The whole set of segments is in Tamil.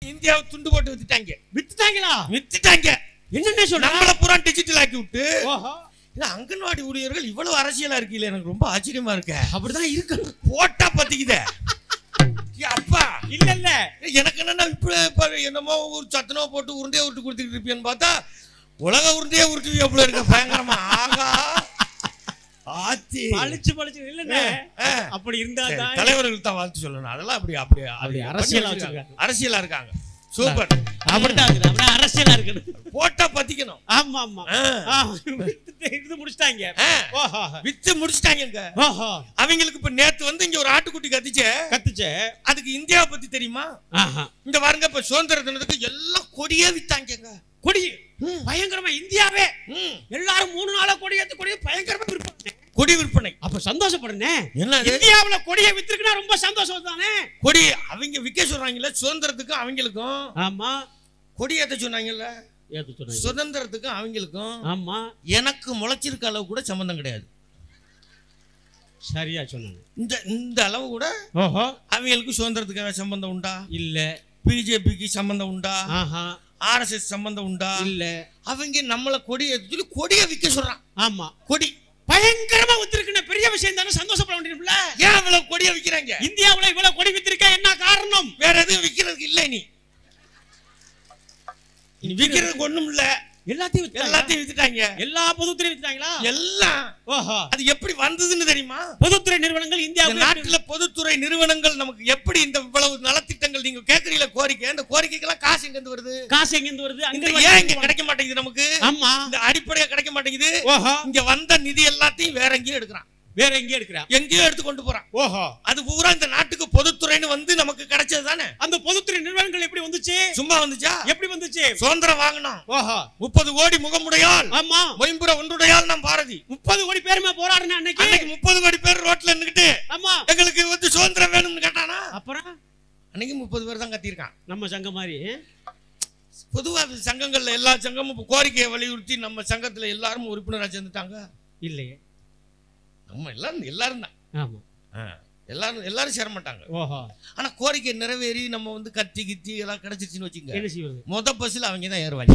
இந்தியாவை துண்டு போட்டு வித்துட்டாங்க வித்துட்டாங்களா வித்துட்டாங்க என்னென்ன சொல்ற நம்மள பூரா டிஜிட்டல் ஆக்கி விட்டு ஓஹோ இல்ல அங்கன்வாடி ஊழியர்கள் இவ்வளவு அரசியலா இருக்குல்ல எனக்கு ரொம்ப ஆச்சரியமா இருக்க அப்படிதான் இருக்கணும் போட்டா பத்திக்குதே ஏ அப்பா இல்ல இல்ல எனக்கு என்னன்னா இப்ப இப்ப என்னமோ ஒரு சத்தனோ போட்டு உருண்டையை உருட்டு கொடுத்துட்டு இருப்பியான்னு பார்த்தா உலக உருண்டையே உருட்டு எவ்வளவு இருக்க பயங்கரமா ஆகா ஆத்தி பளிச்சு பளிச்சு இல்லண்ணே ஆ. அப்படி இருந்தா சரி, தான் தலைவர்களுக்கு தான் வாழ்த்து சொல்லணும் அதெல்லாம் அப்படி அப்படி அப்படி பண்ணி அரசியலா வச்சிருக்காங்க. வச்சிருக்காங்க. அரசியலா இருக்காங்க சூப்பர் அப்படித்தான் இருக்குது அப்படியே அரசியலா இருக்கணும் போட்டா பத்திக்கணும் ஆமா ஆமா ஆ. ஆ, வித்துட்டு இது முடிச்சிட்டாங்க ஆ. ஓஹோ வித்து முடிச்சிட்டாங்க ஓஹோ அவங்களுக்கு இப்ப நேத்து வந்து இங்க ஒரு ஆட்டுக்குட்டி கத்திச்சே கத்துச்சே அதுக்கு இந்தியாவை பத்தி தெரியுமா ஆஹா இந்த பாருங்க இப்ப சுதந்திர தினத்துக்கு எல்லாம் கொடியே வித்தாங்க கொடி பயங்கரமா இந்தியாவே ம். எல்லாரும் மூணு நாளா கொடி ஏத்து கொடி பயங்கரமா விற்பாங்க கொடி விற்பனை அப்ப சந்தோஷப்படுனே என்ன இது? இந்தியாவுல கொடியை வித்திருக்குன்னா ரொம்ப சந்தோஷம் தானே கொடி அவங்க விற்க சொல்றாங்கல்ல சுதந்திரத்துக்கும் அவங்களுக்கும் ஆமா கொடி ஏத்த சொன்னாங்கல்ல ஏத்து சொன்னாங்க சுதந்திரத்துக்கும் அவங்களுக்கும் ஆமா எனக்கு முளைச்சிருக்க அளவு கூட சம்பந்தம் கிடையாது சரியா சொன்னாங்க இந்த இந்த அளவு கூட ஓஹோ அவங்களுக்கு சுதந்திரத்துக்கான சம்பந்தம் உண்டா இல்ல பிஜேபிக்கு சம்பந்தம் உண்டா ஆஹா ஆர்எஸ்எஸ் சம்பந்தம் உண்டா இல்ல அவங்க நம்மள கொடி ஏத்த சொல்லி கொடியை விற்க சொல்றான் ஆமா கொடி பயங்கரமா வித்திருக்குன்னு பெரிய விஷயம் தானே சந்தோஷப்பட வேண்டியதுல ஏன் அவ்வளவு கொடியை விற்கிறாங்க இந்தியாவுல இவ்வளவு கொடி வித்திருக்க என்ன காரணம் வேற எதுவும் விற்கிறதுக்கு இல்லை நீ இனி விற்கிறதுக்கு ஒண்ணும் இல்ல எல்லாத்தையும் வித்தாங்க. எல்லாத்தையும் வித்துட்டாங்க எல்லா பொதுத்துறையும் வித்தாங்களா எல்லாம் ஓஹோ அது எப்படி வந்ததுன்னு தெரியுமா பொதுத்துறை நிறுவனங்கள் இந்த இந்தியாவுல நாட்டுல பொதுத்துறை நிறுவனங்கள் நமக்கு எப்படி இந்த இவ்வளவு நலத்திட்டங்கள் நீங்க கேக்குறீங்களா கோரிக்கை இந்த கோரிக்கைக்கெல்லாம் காசு எங்க இருந்து வருது காசு எங்க இருந்து வருது இந்த அங்க ஏன் இங்க கிடைக்க மாட்டேங்குது நமக்கு ஆமா இந்த அடிப்படையா கிடைக்க மாட்டேங்குது ஓஹோ இங்க வந்த நிதி எல்லாத்தையும் வேற எங்கேயும் எடுக்கிறான் வேற எங்க எடுக்கிறா எங்கேயோ எடுத்து கொண்டு போறான் ஓஹோ அது பூரா இந்த நாட்டுக்கு பொதுத்துறைன்னு வந்து நமக்கு கிடைச்சது தானே அந்த பொதுத்துறை நிறுவனங்கள் எப்படி வந்துச்சு சும்மா வந்துச்சா எப்படி வந்துச்சு சுதந்திரம் வாங்கணும் ஓஹோ முப்பது கோடி முகமுடையால் ஆமா மொயம்புற ஒன்றுடையால் நாம் பாரதி முப்பது கோடி பேருமா போராடுன அன்னைக்கு அன்னைக்கு முப்பது கோடி பேர் ரோட்ல நின்னுக்கிட்டு ஆமா எங்களுக்கு வந்து சுதந்திரம் வேணும்னு கேட்டானா அப்புறம் அன்னைக்கு முப்பது பேர் தான் கத்தியிருக்கான் நம்ம சங்கம் மாதிரி பொதுவா அது சங்கங்கள்ல எல்லா சங்கமும் இப்ப கோரிக்கையை வலியுறுத்தி நம்ம சங்கத்துல எல்லாரும் உறுப்பினரா சேர்ந்துட்டாங்க இல்லையே நம்ம எல்லாரும் எல்லாரும் தான் ஆமா எல்லாரும் எல்லாரும் சேர மாட்டாங்க ஓஹோ ஆனா கோரிக்கை நிறைவேறி நம்ம வந்து கத்தி கித்தி எல்லாம் கிடைச்சிருச்சுன்னு வச்சுங்க என்ன செய்வது மொத பஸ்ல அவங்க தான் ஏறுவாங்க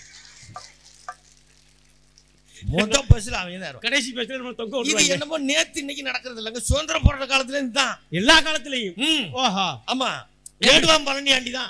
மொத பஸ்ல அவங்க தான் ஏறுவாங்க கடைசி பேசுல நம்ம தொங்க இது விட்டுருவாங்க என்னமோ நேத்து இன்னைக்கு நடக்கிறது இல்லைங்க சுதந்திர போராட்ட காலத்துல இருந்து தான் எல்லா காலத்திலையும் ம் ஓஹோ ஆமா ஏடுவாம் பழனி ஆண்டி தான்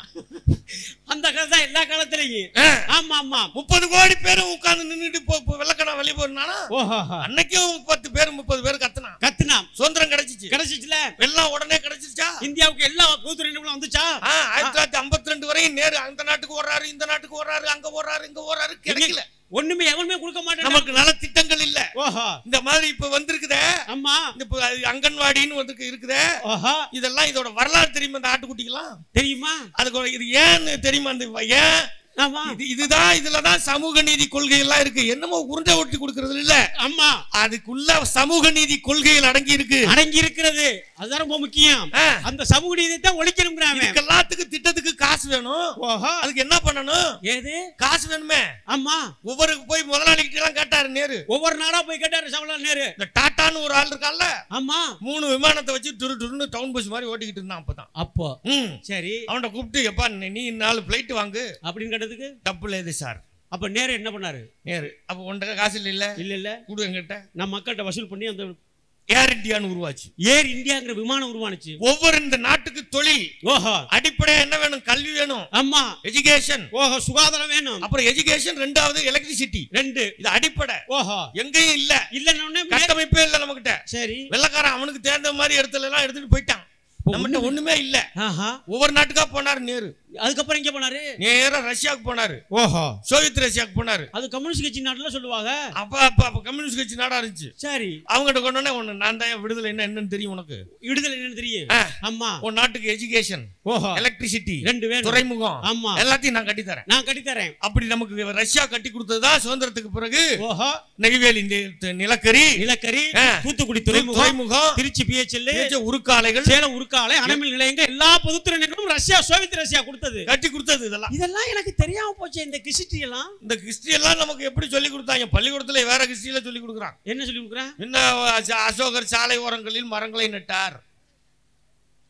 அந்த காலம் தான் எல்லா காலத்திலையும் ஆ. ஆமா ஆமா முப்பது கோடி பேரும் உட்கார்ந்து நின்னுட்டு போ போ- வெள்ளக்கணா வெளியே போறானா ஓஹோ அன்னைக்கும் பத்து பேர் முப்பது பேர் கத்துனா கத்துனா சுதந்திரம் கிடைச்சிச்சு கிடைச்சிச்சுல வெள்ளம் உடனே கிடைச்சிச்சா இந்தியாவுக்கு எல்லா பொதுத்துறை நிறுவனம் வந்துச்சா ஆ, ஆயிரத்தி தொள்ளாயிரத்தி ஐம்பத்தி ரெண்டு வரையும் நேரு அந்த நாட்டுக்கு ஓடுறாரு இந்த நாட்டுக்கு ஓடுறாரு அங்க ஓடுறாரு இங்க ஓடுறாரு கிடைக்கல ஒண்ணுமே எவனுமே கொடுக்க மாட்டேன் நமக்கு நல திட்டங்கள் இல்ல ஓஹோ இந்த மாதிரி இப்ப வந்திருக்குதே ஆமா இந்த இப்ப அது அங்கன்வாடின்னு வந்து இருக்குதே ஓஹோ இதெல்லாம் இதோட வரலாறு தெரியுமா இந்த ஆட்டுக்குட்டிக்கெல்லாம் தெரியுமா அதுக்கு ஒரு- இது ஏன்னு தெரியுமா அந்த வ- ஏன் ஆமா இது இதுதான் இதுலதான் சமூக நீதி கொள்கை எல்லாம் இருக்கு என்னமோ உருண்டை ஒட்டி கொடுக்கறது இல்ல ஆமா அதுக்குள்ள சமூக நீதி கொள்கைகள் அடங்கி இருக்கு அடங்கி இருக்கிறது அதுதான் ரொம்ப முக்கியம் ஆ, அந்த சமூக நீதியை தான் ஒழிக்கணுங்கிறாங்க இதுக்கு எல்லாத்துக்கும் திட்டத்துக்கு காசு வேணும் ஓஹோ அதுக்கு என்ன பண்ணணும் ஏது காசு வேணுமே ஆமா ஒவ்வொரு போய் முதலாளிகிட்ட எல்லாம் கேட்டாரு நேரு ஒவ்வொரு நாடா போய் கேட்டாரு சவலால் நேரு இந்த டாட்டான்னு ஒரு ஆள் இருக்கான்ல ஆமா மூணு விமானத்தை வச்சு துரு துருன்னு டவுன் பஸ் மாதிரி ஓட்டிக்கிட்டு இருந்தான் அப்பதான் அப்போ ம் சரி அவன்கிட்ட கூப்பிட்டு எப்பா நீ- நீ நாலு பிளைட் வாங்கு அப்படின்னு கேட்டதுக்கு தப்பு లేదు சார் அப்ப நேரு என்ன பண்ணாரு நேரு அப்ப உன்கிட்ட காசு இல்ல இல்ல இல்ல இல்ல கொடு என்கிட்ட நான் மக்கள்கிட்ட வசூல் பண்ணி அந்த ஏர் இந்தியான்னு உருவாச்சு ஏர் இந்தியாங்கிற விமானம் உருவானுச்சு ஒவ்வொரு இந்த நாட்டுக்கு தொழில் ஓஹோ அடிப்படையா என்ன வேணும் கல்வி வேணும் ஆமா எஜுகேஷன் ஓஹோ சுகாதாரம் வேணும் அப்புறம் எஜுகேஷன் ரெண்டாவது எலக்ட்ரிசிட்டி ரெண்டு இது அடிப்படை ஓஹோ எங்கேயும் இல்ல இல்லன்னு கட்டமைப்பே இல்ல நம்ம கிட்ட சரி வெள்ளக்காரன் அவனுக்கு தேர்ந்த மாதிரி இடத்துல எல்லாம் எடுத்துட்டு போயிட்டான் நம்மகிட்ட ஒண்ணுமே இல்ல ஆஹா ஒவ்வொரு நாட்டுக்கா போனாரு நேரு அதுக்கப்புறம் எங்க போனாரு நேரா ரஷ்யாவுக்கு போனாரு ஓஹோ சோவியத் ரஷ்யாவுக்கு போனாரு அது கம்யூனிஸ்ட் கட்சி நாட்டுல சொல்லுவாங்க அப்ப அப்ப அப்ப கம்யூனிஸ்ட் கட்சி நாடா இருந்துச்சு சரி அவங்ககிட்ட கொண்டோடனே உன்னை நான் தான் விடுதலை என்ன என்னன்னு தெரியும் உனக்கு விடுதலை என்னன்னு தெரியும் ஆ. ஆமா உன் நாட்டுக்கு எஜுகேஷன் ஓஹோ எலக்ட்ரிசிட்டி ரெண்டு வேணும் துறைமுகம் ஆமா எல்லாத்தையும் நான் கட்டி தரேன் நான் கட்டி தரேன் அப்படி நமக்கு ரஷ்யா கட்டி கொடுத்ததுதான் சுதந்திரத்துக்கு பிறகு ஓஹோ நெய்வேலி நி- நிலக்கரி நிலக்கரி ஆ. தூத்துக்குடி துறைமுகம் துறைமுகம் திருச்சி பிஹெச்எல் தேஜ உருக்காலைகள் சேலம் உருக்காலை அணுமின் நிலையங்கள் எல்லா பொதுத்துறை நிறுவனம் ரஷ்யா சோவியத் ரஷ்யா கொடுத்தது கட்டி கொடுத்தது இதெல்லாம் இதெல்லாம் எனக்கு தெரியாம போச்சு இந்த கிசிட்டி எல்லாம் இந்த ஹிஸ்டரி எல்லாம் நமக்கு எப்படி சொல்லி கொடுத்தாங்க பள்ளிக்கூடத்துல வேற ஹிஸ்டரியில சொல்லி கொடுக்குறான் என்ன சொல்லி கொடுக்குறேன் என்ன அச- அசோகர் சாலை ஓரங்களில் மரங்களை நட்டார்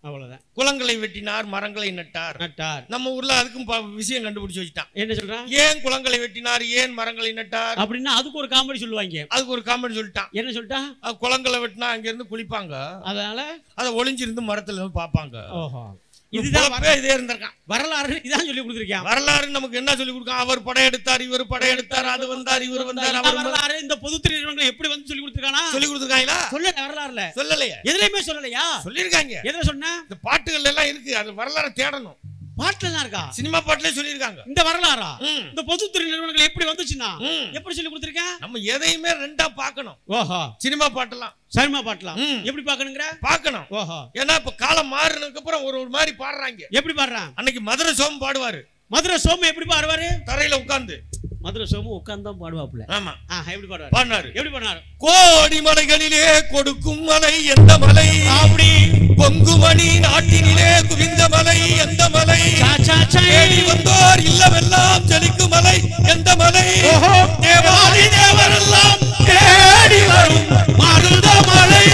அவ்வளவுதான் குளங்களை வெட்டினார் மரங்களை நட்டார் நட்டார் நம்ம ஊர்ல அதுக்கும் ப- விஷயம் கண்டுபிடிச்சு வச்சுட்டான் என்ன சொல்றான் ஏன் குளங்களை வெட்டினார் ஏன் மரங்களை நட்டார் அப்படின்னா அதுக்கு ஒரு காமெடி சொல்லுவாங்க அதுக்கு ஒரு காமெடி சொல்லிட்டான் என்ன சொல்லிட்டா அது குளங்களை வெட்டினா அங்க இருந்து குளிப்பாங்க அதனால அதை ஒளிஞ்சிருந்து மரத்துல இருந்து பார்ப்பாங்க ஓஹோ இதுதான் இதுதான் இதே இருந்திருக்கான் வரலாறு இதான் சொல்லி கொடுத்துருக்கான் வரலாறு நமக்கு என்ன சொல்லி கொடுக்கான் அவர் படையெடுத்தார் இவர் படையெடுத்தார் அது வந்தார் இவர் வந்தார் அவர் வந்தார். வரலாறு இந்த பொதுத்துறை நிறுவனங்கள் எப்படி வந்து சொல்லி கொடுத்துருக்கானா சொல்லி கொடுத்துருக்காங்களா சொல்லல வரலாறுல சொல்லலையே எதுலயுமே சொல்லலையா சொல்லியிருக்காங்க எதுல சொன்ன இந்த பாட்டுகள் எல்லாம் இருக்கு அது வரலாறு தேடணும் பாட்டுல தான் இருக்கா சினிமா பாட்டுலயே சொல்லியிருக்காங்க இந்த வரலாறா ம், இந்த பொதுத்துறை நிறுவனங்கள் எப்படி வந்துச்சுன்னா ம். எப்படி சொல்லி கொடுத்துருக்கேன் நம்ம எதையுமே ரெண்டா பார்க்கணும் ஓஹோ சினிமா பாட்டெல்லாம் சரிமா பாட்டலாம் ம். எப்படி பாக்கணுங்கிற பார்க்கணும் ஓஹோ ஏன்னா இப்ப காலம் மாறினதுக்கு அப்புறம் ஒரு ஒரு மாதிரி பாடுறாங்க எப்படி பாடுறான் அன்னைக்கு மதுரை சோம் பாடுவாரு மதுரை சோமு எப்படி பாடுவாரு தரையில உட்கார்ந்து மதுரை சோமு உட்கார்ந்து தான் பாடுவாப்புல ஆமா ஆ எப்படி பாடுவாரு பாடினாரு எப்படி பாடுவாரு கோடி மலைகளிலே கொடுக்கும் மலை எந்த மலை அப்படி பொங்குமணி நாட்டினிலே குவிந்த மலை எந்த மலை சா, சா, சா. தேடி வந்தோர் இல்லமெல்லாம் செழிக்கும் மலை எந்த மலை ஓஹோ. தேவாதி தேவரெல்லாம் தேடி வரும் மருத மலை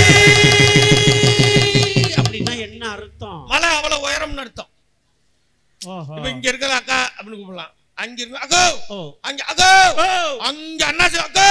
அப்படின்னா என்ன அர்த்தம் மலை அவ்வளவு உயரம்னு அர்த்தம் ஓஹோ இப்ப இங்க இருக்கிற அக்கா அப்படின்னு கூப்பிடலாம் அங்க இருக்க அக்கோ ஓ அங்க அக்கோ ஓ. அங்க அண்ணாச்சி அக்கோ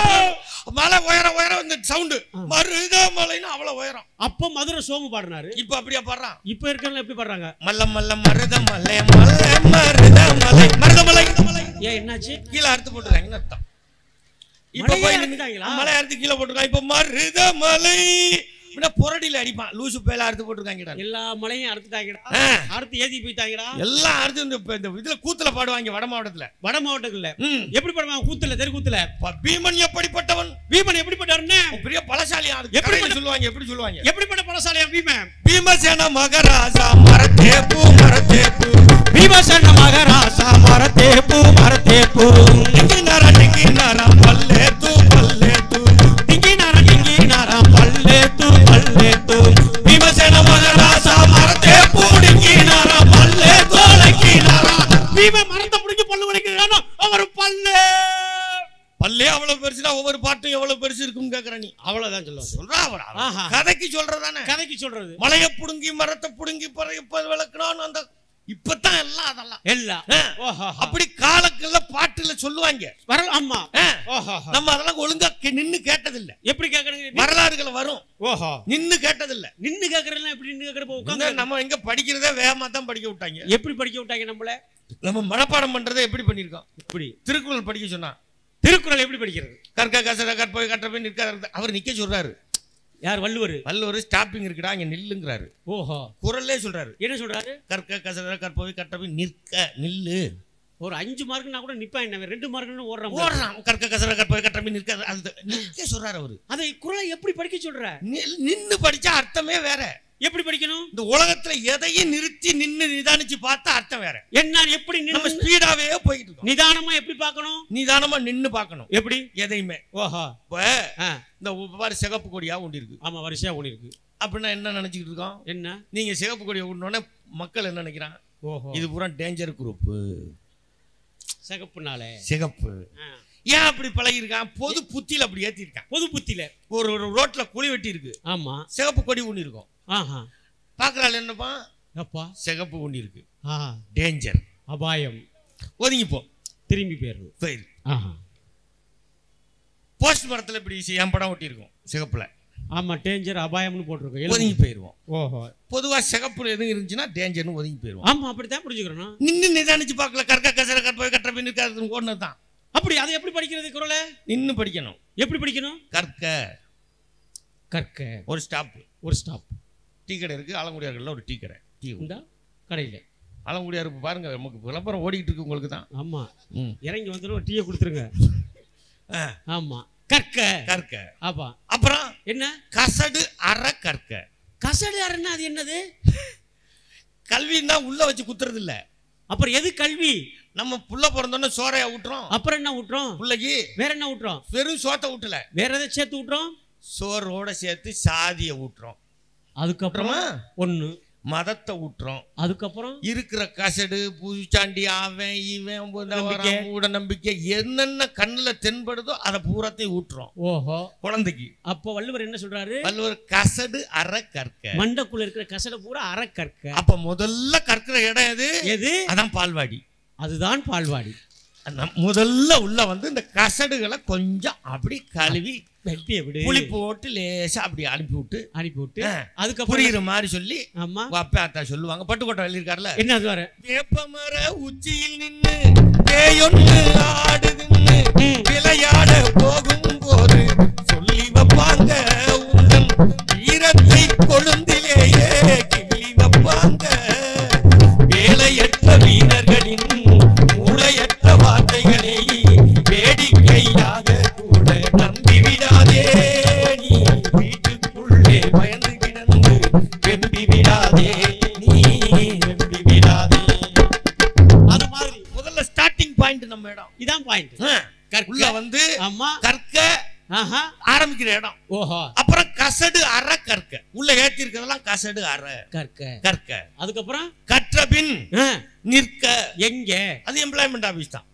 மலை உயரம் உயரம் இந்த சவுண்டு மருத மலைன்னு அவ்வளவு உயரம் அப்ப மதுரை சோமு பாடினாரு இப்ப அப்படியா பாடுறான் இப்ப இருக்கிறவங்க எப்படி பாடுறாங்க மல்ல மல்ல மருத மலை மலை மருத மலை மருத மலை ஏன் என்னாச்சு கீழே அறுத்து போட்டுருக்காங்கன்னு அர்த்தம் இப்ப மலையே போய் அறுத்துட்டாங்களா? மலை அறுத்து கீழே போட்டுருக்காங்க இப்ப மருத மலை அப்படின்னா புரடியில அடிப்பான் லூசு பேல அறுத்து போட்டுருக்காங்கடா எல்லா மலையும் அறுத்துட்டாங்கடா ஆ. அறுத்து ஏத்தி போயிட்டாங்கடா எல்லாம் அறுத்து இந்த இப்ப இந்த இதுல கூத்துல பாடுவாங்க வட மாவட்டத்துல வட மாவட்டங்கள்ல ம். எப்படி பாடுவாங்க கூத்துல தெரு கூத்துல ப- பீமன் எப்படிப்பட்டவன் பீமன் எப்படிப்பட்டாருன்னு அவன் பெரிய பலசாலி அது எப்படி எப்படி சொல்லுவாங்க எப்படி சொல்லுவாங்க எப்படிப்பட்ட பலசாலியா பீமன் பீமசேன மகராஜா மரத்தேப்பு மரத்தேப்பு பீமசேன மகாராசா மரத்தேப்பு மரத்தேப்பு டிங்கினார டிங்கினார பல்லேத்து பல்லேத்து டிங்கினார டிங்கினார பல்லேத்து பல்லேத்து பீமசேன மகராஜா மரத்தேப்பு டிங்கினார பல்லேத்து லக்கினார பீமன் மரத்தை பிடிச்சி பல்லு வளைக்கிறானோ அவர் பல்லு பல்லே அவ்வளவு பெருசுனா ஒவ்வொரு பாட்டும் எவ்வளவு பெருசு இருக்குன்னு கேக்குற நீ அவ்வளவுதான் சொல்லுவாங்க சொல்றா அவரா ஆஹா. கதைக்கு சொல்றதானே கதைக்கு சொல்றது மலைய புடுங்கி மரத்தை புடுங்கி பறைய விளக்கணும் அந்த இப்பதான் எல்லாம் அதெல்லாம் எல்லாம் ஆ. ஓஹோ அப்படி காலக்கல்ல பாட்டுல சொல்லுவாங்க வர ஆமா ஆ. ஓஹோ நம்ம அதெல்லாம் ஒழுங்கா கே- நின்னு கேட்டதில்ல எப்படி கேக்குறீங்க வரலாறுகள் வரும் ஓஹோ நின்னு கேட்டதில்ல நின்னு கேக்குறதுல எப்படி நின்னு கேக்குறப்ப இங்க உட்கார்ந்து நம்ம எங்க படிக்கிறதே வேகமா தான் படிக்க விட்டாங்க எப்படி படிக்க விட்டாங்க நம்மள நம்ம மனப்பாடம் பண்றதை எப்படி பண்ணிருக்கோம் எப்படி திருக்குறள் படிக்க சொன்னா திருக்குறள் எப்படி படிக்கிறது கற்க கசட கற்பவை கற்றவை நிற்க அவர் நிக்க சொல்றாரு யார் வள்ளுவர் வள்ளுவர் ஸ்டாப்பிங் இருக்குடா இங்க நில்லுங்கிறாரு ஓஹோ குரல்லே சொல்றாரு என்ன சொல்றாரு கற்க கசட கற்பவை கற்றவை நிற்க நில்லு ஒரு அஞ்சு மார்க்னா கூட நிப்பான் என்ன ரெண்டு மார்க்னு ஓடுறான் ஓடுறான் கற்க கசட கற்பவை கற்றவை நிற்க அது நிற்க சொல்றாரு அவரு அதை குறளை எப்படி படிக்க சொல்ற நில்- நின்னு படிச்சா அர்த்தமே வேற எப்படி படிக்கணும் இந்த உலகத்துல எதையும் நிறுத்தி நின்னு நிதானிச்சு பார்த்தா அர்த்தம் வேற என்ன எப்படி நம்ம நின்னு ஸ்பீடாவே போயிட்டு இருக்கோம் நிதானமா எப்படி பார்க்கணும் நிதானமா நின்னு பார்க்கணும் எப்படி எதையுமே ஓஹோ இப்ப ஆ, இந்த உ- பாரு சிகப்பு கொடியா ஒண்டி இருக்கு ஆமா வரிசையா ஓடி இருக்கு அப்படின்னா என்ன நினைச்சுக்கிட்டு இருக்கோம் என்ன நீங்க சிகப்பு கொடியை விடனோடனே மக்கள் என்ன நினைக்கிறான் ஓஹோ இது பூரா டேஞ்சர் குரூப் சிகப்புனாலே சிகப்பு ஆ. ஏன் அப்படி பழகிருக்கான் பொது புத்தியில அப்படி ஏத்திருக்கான் பொது புத்தியில ஒரு ஒரு ரோட்ல குழி வெட்டி இருக்கு ஆமா சிகப்பு கொடி ஒண்ணி இருக்கும் ஆஹா பாக்குறாள் என்னப்பா அப்பா சிகப்பு ஒண்ணி இருக்கு ஆ டேஞ்சர் அபாயம் ஒதுங்கி போ திரும்பி போயிடணும் போயிரு ஆஹா போஸ்ட் மரத்துல இப்படி என் படம் ஒட்டி இருக்கும் சிகப்புல ஆமா டேஞ்சர் அபாயம்னு போட்டிருக்கோம் எழுதி- ஒதுங்கி போயிருவோம் ஓஹோ பொதுவா சிகப்புல எதுவும் இருந்துச்சுன்னா டேஞ்சர்னு ஒதுங்கி போயிருவோம் ஆமா அப்படித்தான் புரிஞ்சுக்கிறணும் நின்னு நிதானிச்சு பார்க்கல கற்க கசர கற்ப கற்ற பின் இருக்காது ஓடுனது தான் அப்படி அதை எப்படி படிக்கிறது குரலை நின்னு படிக்கணும் எப்படி படிக்கணும் கற்க கற்க ஒரு ஸ்டாப் ஒரு ஸ்டாப் டீ கடை இருக்கு ஆலங்குடியார்களில் ஒரு டீ கடை டீ இந்த கடையில் ஆலங்குடியார் இப்ப பாருங்க நமக்கு விளம்பரம் ஓடிக்கிட்டு இருக்கு உங்களுக்கு தான் ஆமா ம். இறங்கி வந்துடும் ஒரு டீயை கொடுத்துருங்க ஆ, ஆமா கற்க கற்க ஆமா அப்புறம் என்ன கசடு அற கற்க கசடு அரணா அது என்னது கல்வின்னா உள்ள வச்சு குத்துறது இல்ல அப்புறம் எது கல்வி நம்ம புள்ள பிறந்தோன்னே சோறையா விட்டுறோம் அப்புறம் என்ன விட்டுறோம் பிள்ளைக்கு வேற என்ன விட்டுறோம் வெறும் சோத்தை விட்டல வேற எதை சேர்த்து விட்டுறோம் சோறோட சேர்த்து சாதியை ஊட்டுறோம் அதுக்கப்புறம் அப்புறமா ஒண்ணு மதத்தை ஊட்டுறோம் அதுக்கப்புறம் இருக்கிற கசடு பூச்சாண்டி அவன் இவன் நம்பிக்கை. மூட நம்பிக்கை என்னென்ன கண்ணுல தென்படுதோ அதை பூராத்தையும் ஊட்டுறோம் ஓஹோ குழந்தைக்கு அப்போ வள்ளுவர் என்ன சொல்றாரு வள்ளுவர் கசடு அற கற்க மண்டக்குள்ள இருக்கிற கசட பூரா அறக்கற்க அப்ப முதல்ல கற்கிற இடம் எது எது அதான் பால்வாடி அதுதான் பால்வாடி அந்த முதல்ல உள்ள வந்து இந்த கசடுகளை கொஞ்சம் அப்படி கழுவி வெட்டிய விடு புளி போட்டு லேசா அப்படி அனுப்பி விட்டு அனுப்பி விட்டு ஆ, அதுக்கப்புறம் புரியுற மாதிரி சொல்லி ஆமா உங்க அப்பா அத்தா சொல்லுவாங்க பட்டுக்கோட்டை எழுதியிருக்காருல என்ன அது வர வேப்பமர உச்சியில் நின்னு பேயொன்னு ஆடுதுன்னு விளையாட போகும் போது சொல்லி வைப்பாங்க உங்கள் வீரத்தை கொழுந்திலேயே கிள்ளி வைப்பாங்க வேலையற்ற வீரர்களின் மூளையற்ற வார்த்தைகளை வேடிக்கையாக கூட நம்பி விடாதே நீ வீட்டுக்குள்ளே பயந்து கிடந்து வெம்பி விடாதே நீ வெம்பி விடாதே அது மாதிரி முதல்ல ஸ்டார்டிங் பாயிண்ட் நம்ம இடம் இதான் பாயிண்ட் ஆ, கற்க. உள்ள வந்து ஆமா கற்க ஆஹா ஆரம்பிக்கிற இடம் ஓஹோ அப்புறம் கசடு அற கற்க உள்ள ஏத்தி இருக்கிறதெல்லாம் கசடு அற கற்க கற்க அதுக்கப்புறம் கற்ற பின் ஆ, நிற்க எங்க அது எம்ப்ளாய்மெண்ட் ஆபீஸ் தான்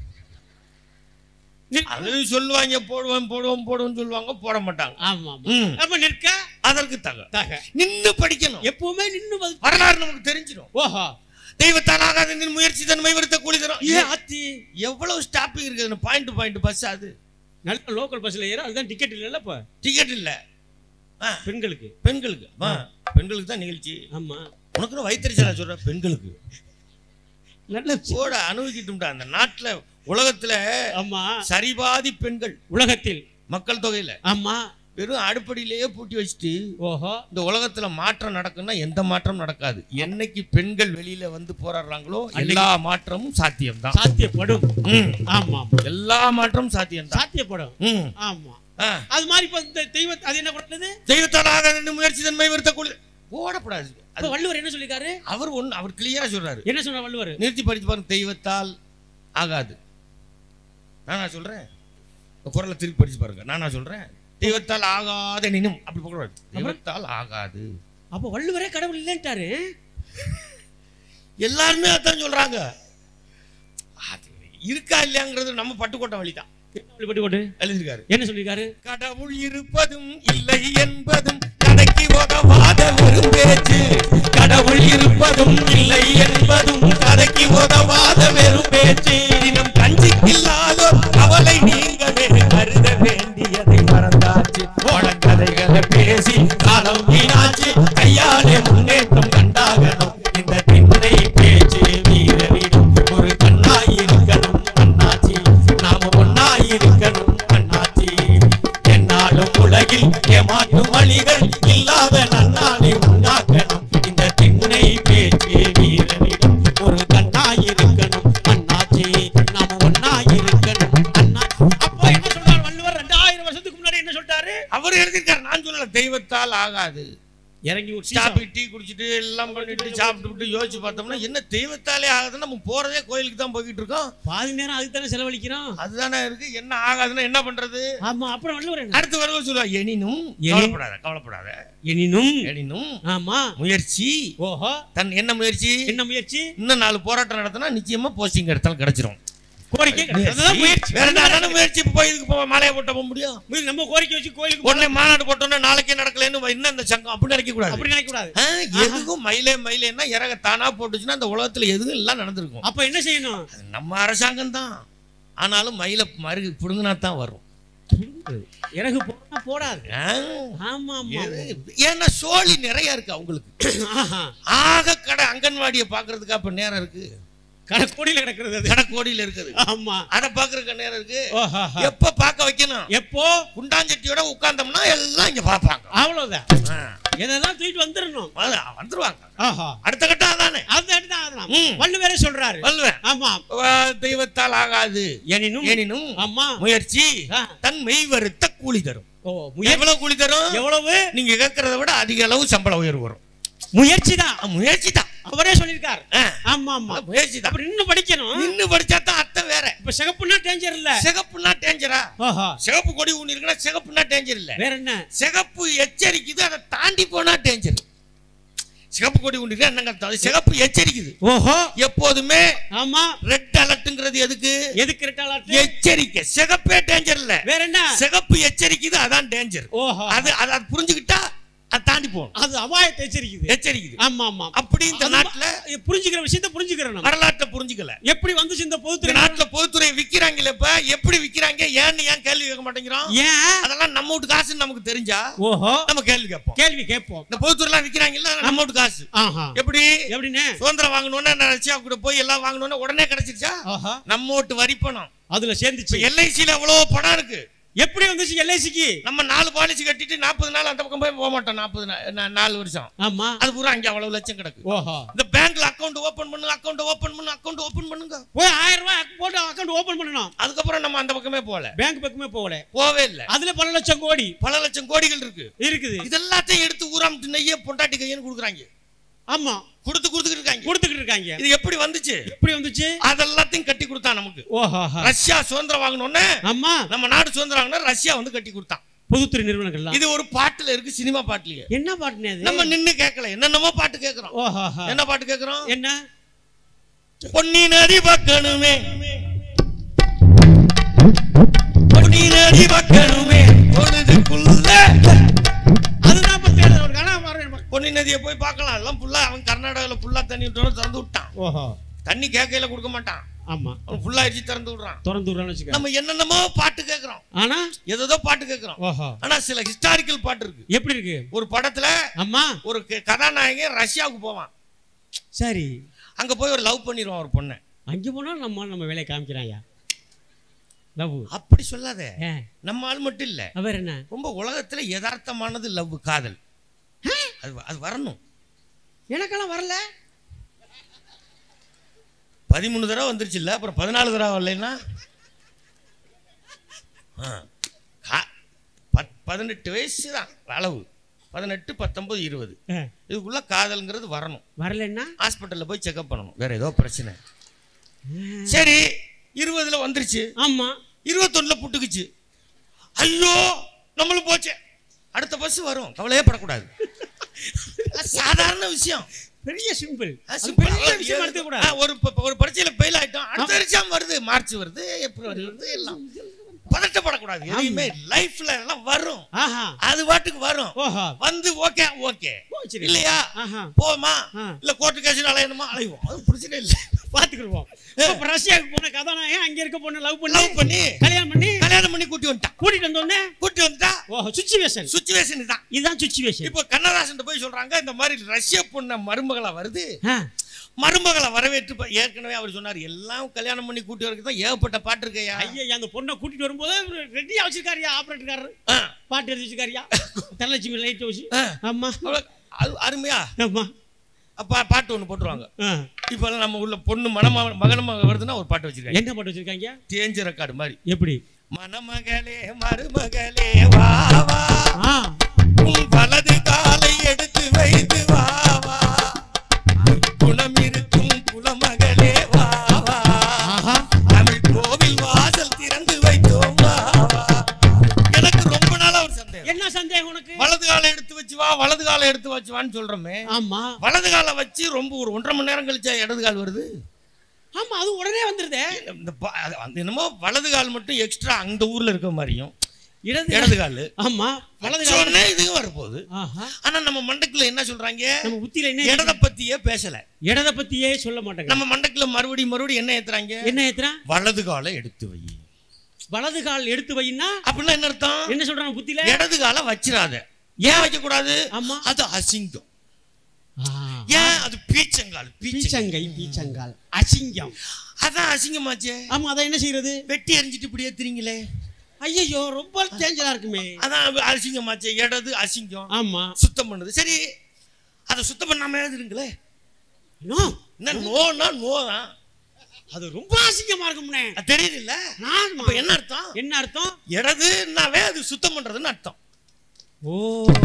நிற்க. அது சொல்லுவாங்க போடுவேன் போடுவோம் போடுவோம் சொல்லுவாங்க போட மாட்டாங்க ஆமா ஆமா. ம். அப்ப நிற்க அதற்கு தக தக நின்னு படிக்கணும் எப்பவுமே நின்னு பதில் வரலாறு நமக்கு தெரிஞ்சிடும் ஓஹோ தெய்வத்தால் ஆகாத நின் முயற்சி தன்மை வருத்த கூலி தரும் ஏ ஏன் ஆத்தி எவ்வளவு ஸ்டாப்பிங் இருக்குது பாயிண்ட் பாயிண்ட் பஸ் அது நல்ல லோக்கல் பஸ்ல ஏற அதுதான் டிக்கெட் இல்லைல்ல இப்ப டிக்கெட் இல்ல ஆ, பெண்களுக்கு பெண்களுக்கு ஆ, பெண்களுக்கு தான் நிகழ்ச்சி ஆமா உனக்கு வயிற்றுச்சலா சொல்ற பெண்களுக்கு நல்ல போட அனுபவிக்கிட்டும்டா அந்த நாட்டுல உலகத்துல ஆமா சரிபாதி பெண்கள் உலகத்தில் மக்கள் தொகையில ஆமா வெறும் அடுப்படியிலேயே பூட்டி வச்சுட்டு ஓஹோ இந்த உலகத்துல மாற்றம் நடக்கும்னா எந்த மாற்றம் நடக்காது என்னைக்கு பெண்கள் வெளியில வந்து போராடுறாங்களோ எல்லா மாற்றமும் சாத்தியம்தான் சாத்தியப்படும் ம். ஆமா எல்லா மாற்றமும் சாத்தியம்தான் சாத்தியப்படும் ம். ஆமா ஆ. அது மாதிரி இப்ப இந்த தெய்வ அது என்ன பண்ணது தெய்வத்தால் ஆக ரெண்டு முயற்சி தன்மை வருத்த கூலி போடப்படாது இப்ப அது வள்ளுவர் என்ன சொல்லிருக்காரு அவர் ஒண்ணு அவர் கிளியரா சொல்றாரு என்ன சொன்ன வள்ளுவர் நிறுத்தி படிச்சு பாருங்க தெய்வத்தால் ஆகாது நானா சொல்றேன் இந்த குரலை திருப்பி படிச்சு பாருங்க நானா சொல்றேன் தெய்வத்தால் ஆகாத நினும் அப்படி போகக்கூடாது தெய்வத்தால் ஆகாது அப்ப வள்ளுவரே கடவுள் இல்லைன்ட்டாரு எல்லாருமே அதான் சொல்றாங்க அது இருக்கா இல்லையாங்கிறது நம்ம பட்டுக்கோட்டை வழிதான் என்ன வழி பட்டு கொண்டு எழுதியிருக்காரு என்ன சொல்லிருக்காரு கடவுள் இருப்பதும் இல்லை என்பதும் கடைக்கு உதவாத ஒரு பேச்சு கடவுள் இருப்பதும் இல்லை என்பதும் கதைக்கு உதவாத வெறும் பேச்சு தினம் கஞ்சிக்கு இல்லாதோர் கவலை நீங்கவே கருத வேண்டியதை மறந்தாச்சு ஓடக்கதைகளை பேசி காலம் வீணாச்சு கையாலே முன்னேற்றம் கண்டாகணும் இந்த திண்ணை பேச்சு வீரரிடம் ஒரு கண்ணாய் இருக்கணும் அண்ணாச்சி நாம ஒன்னாய் இருக்கணும் அண்ணாச்சி என்னாலும் உலகில் ஏமாற்றும் வழிகள் இல்லாத நன்னாளை உண்டாக்கணும் இந்த திண்ணை பேச்சு வீரரிடம் ஒரு கண்ணாய் இருக்கணும் அண்ணாச்சி நாம ஒன்னாய் இருக்கணும் அண்ணாச்சி அப்ப என்ன சொல்றாரு வள்ளுவர் ரெண்டாயிரம் வருஷத்துக்கு முன்னாடி என்ன சொல்லிட்டாரு அவர் எழுதியிருக்காரு நான் சொல்லல தெய்வத்தால் ஆகாது இறங்கி ஒரு சாப்பி டீ குடிச்சிட்டு எல்லாம் பண்ணிட்டு சாப்பிட்டு யோசிச்சு பார்த்தோம்னா என்ன தெய்வத்தாலே ஆகுதுன்னு நம்ம போறதே கோயிலுக்கு தான் போய்கிட்டு இருக்கோம் பாதி நேரம் அதுக்கு தானே செலவழிக்கிறோம் அதுதானே இருக்கு என்ன ஆகாதுன்னா என்ன பண்றது ஆமா அப்புறம் வள்ளுவர் என்ன அடுத்து வருவது சொல்லுவா எனினும் எனி- கவலைப்படாத கவலைப்படாத எனினும் எனினும் ஆமா முயற்சி ஓஹோ தன் என்ன முயற்சி என்ன முயற்சி இன்னும் நாலு போராட்டம் நடத்தினா நிச்சயமா போஸ்டிங் எடுத்தாலும் கிடைச்சிரும் கோரிக்கை கிடையாது. அதுதான் முயற்சி வேற என்ன முயற்சி போய் இதுக்கு போய் மாலையை போட்ட போக முடியும் முயற்சி. நம்ம கோரிக்கை வச்சு கோயிலுக்கு போனா உடனே மாநாடு போட்டோன்னே நாளைக்கே நடக்கலன்னு இன்னும் இந்த சங்கம் அப்படி நினைக்க கூடாது அப்படி நினைக்க கூடாது ஆ, எதுக்கும் மயிலே மயிலேன்னா இறக தானா போட்டுச்சுன்னா அந்த உலகத்துல எதுவும் எல்லாம் நடந்திருக்கும் அப்ப என்ன செய்யணும் அது நம்ம அரசாங்கம் தான் ஆனாலும் மயில மருகு புடுங்கினா தான் வரும் இறகு போனா போடாது ஆ, ஆமா ஆமா எது- ஏன்னா சோழி நிறைய இருக்கு அவங்களுக்கு ஆஹா. ஆக கடை அங்கன்வாடியை பாக்குறதுக்கு அப்ப நேரம் இருக்கு கடற்கோடியில கிடக்கிறது அது கடை கோடியில இருக்குது ஆமா அதை பாக்குறதுக்கு நேரம் இருக்கு ஓஹா எப்ப பார்க்க வைக்கணும் எப்போ குண்டாஞ்சட்டியோட உட்கார்ந்தோம்னா எல்லாம் இங்க பார்ப்பாங்க அவ்வளவுதான் ஆ, எதான் தூக்கிட்டு வந்துடணும் வந்து- வந்துருவாங்க ஆஹா அடுத்த கட்டம் அதானே அது எடுத்து ஆகலாம் ம். வள்ளுவரே சொல்றாரு வல்லுவேன் ஆமா தெய்வத்தால் ஆகாது எனினும் எனினும் ஆமா முயற்சி ஆ. தன் மெய் வருத்த கூலி தரும் ஓ முயற்சி எவ்வளவு கூலி தரும் எவ்வளவு நீங்க கேட்கறத விட அதிக அளவு சம்பள உயர்வு வரும் முயற்சி தான் முயற்சி தான் அவரே சொல்லியிருக்கார் ஆமா ஆமா முயற்சி தான் அப்புறம் இன்னும் படிக்கணும் நின்னு படிச்சா தான் அத்தை வேற இப்ப சிகப்புன்னா டேஞ்சர் இல்ல சிகப்புனா டேஞ்சரா ஓஹோ சிகப்பு கொடி ஊனி இருக்குன்னா சிகப்புனா டேஞ்சர் இல்ல வேற என்ன சிகப்பு எச்சரிக்குது அதை தாண்டி போனா டேஞ்சர் சிகப்பு கொடி கொண்டு என்னங்க அர்த்தம் அது சிகப்பு எச்சரிக்குது ஓஹோ எப்போதுமே ஆமா ரெட் அலர்ட்ங்கிறது எதுக்கு எதுக்கு ரெட் அலர்ட் எச்சரிக்கை சிகப்பே டேஞ்சர் இல்ல வேற என்ன சிகப்பு எச்சரிக்குது அதான் டேஞ்சர் ஓஹோ அது அது அது புரிஞ்சுக்கிட்டா அது தாண்டி போகணும் அது அபாயத்தை எச்சரிக்குது எச்சரிக்குது ஆமா ஆமா அப்படி இந்த அது நாட்டுல ம- புரிஞ்சுக்கிற விஷயத்தை புரிஞ்சுக்கிறோம் நம்ம வரலாற்றை புரிஞ்சுக்கல எப்படி வந்துச்சு இந்த இந்த பொதுத்துறை நாட்டுல பொதுத்துறை விக்கிறாங்கல்ல இப்ப எப்படி விக்கிறாங்க ஏன்னு ஏன் கேள்வி கேட்க மாட்டேங்கிறோம் ஏன் அதெல்லாம் நம்ம வீட்டு காசுன்னு நமக்கு தெரிஞ்சா ஓஹோ நம்ம கேள்வி கேட்போம் கேள்வி கேட்போம் இந்த பொதுத்துறைலாம் விக்கிறாங்கல்ல நம்ம வீட்டு காசு ஆஹா எப்படி எப்படின்னு சுதந்திரம் வாங்கணும்னா நான் ரஷ்யா கூட போய் எல்லாம் வாங்கணும்னா உடனே கிடைச்சிருச்சா ஆஹா நம்ம வீட்டு வரி பணம் அதுல சேர்ந்துச்சு இப்ப எல்ஐசில எவ்வளவு பணம் இருக்கு எப்படி வந்துச்சு எல்ஐசிக்கு நம்ம நாலு பாலிசி கட்டிட்டு நாற்பது நாள் அந்த பக்கம் போய் போக மாட்டோம் நாற்பது நாலு வருஷம் ஆமா அது பூரா அங்க அவ்வளவு லட்சம் கிடக்கு ஓஹோ இந்த பேங்க்ல அக்கவுண்ட் ஓபன் பண்ணு அக்கவுண்ட் ஓபன் பண்ணு அக்கவுண்ட் ஓபன் பண்ணுங்க போய் ஆயிரம் ரூபாய் போட்டு அக்கௌண்ட் ஓபன் பண்ணணும் அதுக்கப்புறம் நம்ம அந்த பக்கமே போகல பேங்க் பக்கமே போகல போவே இல்ல அதுல பல லட்சம் கோடி பல லட்சம் கோடிகள் இருக்கு இருக்குது இது எல்லாத்தையும் எடுத்து ஊராமட்டு நெய்ய பொண்டாட்டி கையன்னு கொடுக்குறாங்க ஆமா கொடுத்து கொடுத்துக்கிட்டு இருக்காங்க கொடுத்துக்கிட்டு இருக்காங்க இது எப்படி வந்துச்சு எப்படி வந்துச்சு அதெல்லாத்தையும் கட்டி கொடுத்தான் நமக்கு ஓஹோ ரஷ்யா சுதந்திரம் வாங்கணும்னு ஆமா நம்ம நாடு சுதந்திரம் வாங்கினா ரஷ்யா வந்து கட்டி கொடுத்தான் பொதுத்துறை நிறுவனங்கள்லாம் இது ஒரு பாட்டுல இருக்கு சினிமா பாட்டுலயே என்ன பாட்டுனே அது நம்ம நின்னு கேட்கல என்னென்னமோ பாட்டு கேட்கிறோம் ஓஹோ என்ன பாட்டு கேட்கிறோம் என்ன பொன்னி நதி பக்கணுமே பொன்னி நதி பக்கணுமே பொழுதுக்குள்ள அதுதான் இப்ப தேடுற ஒரு கனா மாறும் பொன்னி நதியை போய் பார்க்கலாம் எல்லாம் ஃபுல்லா அவன் கர்நாடகால ஃபுல்லா தண்ணி விட்டோன்னு திறந்து விட்டான் ஓஹோ தண்ணி கேட்கையில கொடுக்க மாட்டான் ஆமா அவன் ஃபுல்லா அடிச்சு திறந்து விடுறான் திறந்து விடுறான்னு வச்சுக்க நம்ம என்னென்னமோ பாட்டு கேட்கிறோம் ஆனா ஏதோ பாட்டு கேட்கிறோம் ஓஹோ ஆனா சில ஹிஸ்டாரிக்கல் பாட்டு இருக்கு எப்படி இருக்கு ஒரு படத்துல அம்மா ஒரு க- கதாநாயகன் ரஷ்யாவுக்கு போவான் சரி அங்க போய் ஒரு லவ் பண்ணிடுவான் ஒரு பொண்ணை அங்கே போனா நம்ம நம்ம வேலையை காமிக்கிறாயா லவ் அப்படி சொல்லாத ஏன் நம்ம ஆள் மட்டும் இல்ல அவர் என்ன ரொம்ப உலகத்துல யதார்த்தமானது லவ் காதல் அது அது வரணும் எனக்கெல்லாம் வரல பதிமூணு தடவை வந்துருச்சு இல்ல அப்புறம் பதினாலு தடவை வரலைன்னா ஆ. கா- பத்- பதினெட்டு வயசு தான் அளவு பதினெட்டு பத்தொன்பது இருபது ஆ, இதுக்குள்ள காதல்ங்கிறது வரணும் வரலன்னா ஹாஸ்பிட்டல்ல போய் செக்அப் பண்ணணும் வேற ஏதோ பிரச்சனை சரி இருபதுல வந்துருச்சு ஆமா இருபத்தொன்னுல புட்டுக்குச்சு ஐயோ நம்மளும் போச்சே அடுத்த பஸ் வரும் கவலையே படக்கூடாது அது சாதாரண விஷயம் பெரிய சிம்பிள் அது simple. பெரிய விஷயம் எடுத்துக்க ஆ, கூடாது ஒரு ப- ஒரு பரீட்சையில ஃபெயில் ஆயிட்டோம் அடுத்த வருஷம் வருது மார்ச் வருது ஏப்ரல் வருது எல்லாம் பதட்டப்படக்கூடாது எதையுமே லைஃப்ல எல்லாம் வரும் ஆஹா அது பாட்டுக்கு வரும் ஓஹோ வந்து ஓகே ஓகே போச்சு இல்லையா ஆஹா போமா ஆ. இல்ல கோர்ட்டு கேஸ் அலையணுமா அலைவோம் அது பிரச்சனை இல்லை பாத்துக்கிடுவோம் இப்ப ரஷ்யாவுக்கு போன கதாநாயகன் அங்க இருக்க பொண்ணு லவ் பண்ணி லவ் பண்ணி கல்யாணம் பண்ணி கல்யாணம் பண்ணி கூட்டி வந்துட்டான் கூட்டிட்டு வந்தோடனே கூட்டி வந்துட்டா ஓஹோ சுச்சுவேஷன் சுச்சுவேஷன் தான் இதுதான் சுச்சுவேஷன் இப்போ கண்ணதாசன் போய் சொல்றாங்க இந்த மாதிரி ரஷ்ய பொண்ண மருமகளா வருது ஆ மருமகளை வரவேற்று ப- ஏற்கனவே அவர் சொன்னார் எல்லாம் கல்யாணம் பண்ணி கூட்டி வரதுக்கு தான் ஏகப்பட்ட பாட்டு இருக்கையா ஐயா அந்த பொண்ணை கூட்டிட்டு வரும்போது ரெடியா வச்சிருக்காருயா ஆபரேட்டர்காரர் ஆ, பாட்டு எடுத்து வச்சிருக்காருயா தனலட்சுமி லைட் வச்சு ஆ. ஆமா அவ்வளவு அரு- அருமையா ஆமா அப்ப பாட்டு ஒண்ணு போட்டுருவாங்க ஆ. இப்ப நம்ம உள்ள பொண்ணு மணமா மகனமா வருதுன்னா ஒரு பாட்டு வச்சிருக்காங்க என்ன பாட்டு வச்சிருக்காங்க தேஞ்ச ரெக்கார்டு மாதிரி எப்படி மணமகளே மருமகளே வா வா ஆ உன் வலது காலை எடுத்து வைத்து வா வா குணம் இருக்கும் குலமகளே வா வா ஆஹா தமிழ் கோவில் வாசல் திறந்து வைத்தோம் வா வா எனக்கு ரொம்ப நாளா ஒரு சந்தேகம் என்ன சந்தேகம் உனக்கு வலது காலை எடுத்து வச்சு வா வலது காலை எடுத்து வச்சு வான்னு சொல்றோமே ஆமா வலது காலை வச்சு ரொம்ப ஒரு ஒன்றரை மணி நேரம் கழிச்சா இடது கால் வருது ஆமா அது உடனே வந்துருதே இந்த ப- அது- அந்த என்னமோ வலது கால் மட்டும் எக்ஸ்ட்ரா அந்த ஊர்ல இருக்க மாதிரியும் இடது இடது கால் ஆமா வலது கால் சொன்னே இதுவும் வரப்போகுது ஆஹா ஆனா நம்ம மண்டக்குள்ள என்ன சொல்றாங்க நம்ம புத்தியில என்ன இடத பத்தியே பேசல இடத பத்தியே சொல்ல மாட்டாங்க நம்ம மண்டக்குள்ள மறுபடியும் மறுபடியும் என்ன ஏத்துறாங்க என்ன ஏத்துறா வலது காலை எடுத்து வை வலது கால் எடுத்து வைன்னா அப்படின்னா என்ன அர்த்தம் என்ன சொல்றாங்க புத்தியில இடது காலை வச்சிராத ஏன் வைக்க கூடாது ஆமா அது அசிங்கம் ஆ. ஏன் அது பீச்சங்கால் பீச்சங்க பீச்சங்கை பீச்சங்கால் அசிங்கம் அதான் அசிங்கமாச்சே ஆமா அதை என்ன செய்யறது வெட்டி எறிஞ்சிட்டு இப்படி ஏத்துறீங்களே ஐயோ ரொம்ப டேஞ்சரா இருக்குமே அதான் அசிங்கமாச்சே இடது அசிங்கம் ஆமா சுத்தம் பண்ணுது சரி அதை சுத்தம் பண்ணாம எழுதுருங்களே நோ என்ன நோனா நோ தான் அது ரொம்ப அசிங்கமா இருக்கும்னே அது தெரியுது இல்ல நான் அப்ப என்ன அர்த்தம் என்ன அர்த்தம் இடதுனாவே அது சுத்தம் பண்றதுன்னு அர்த்தம் ஓ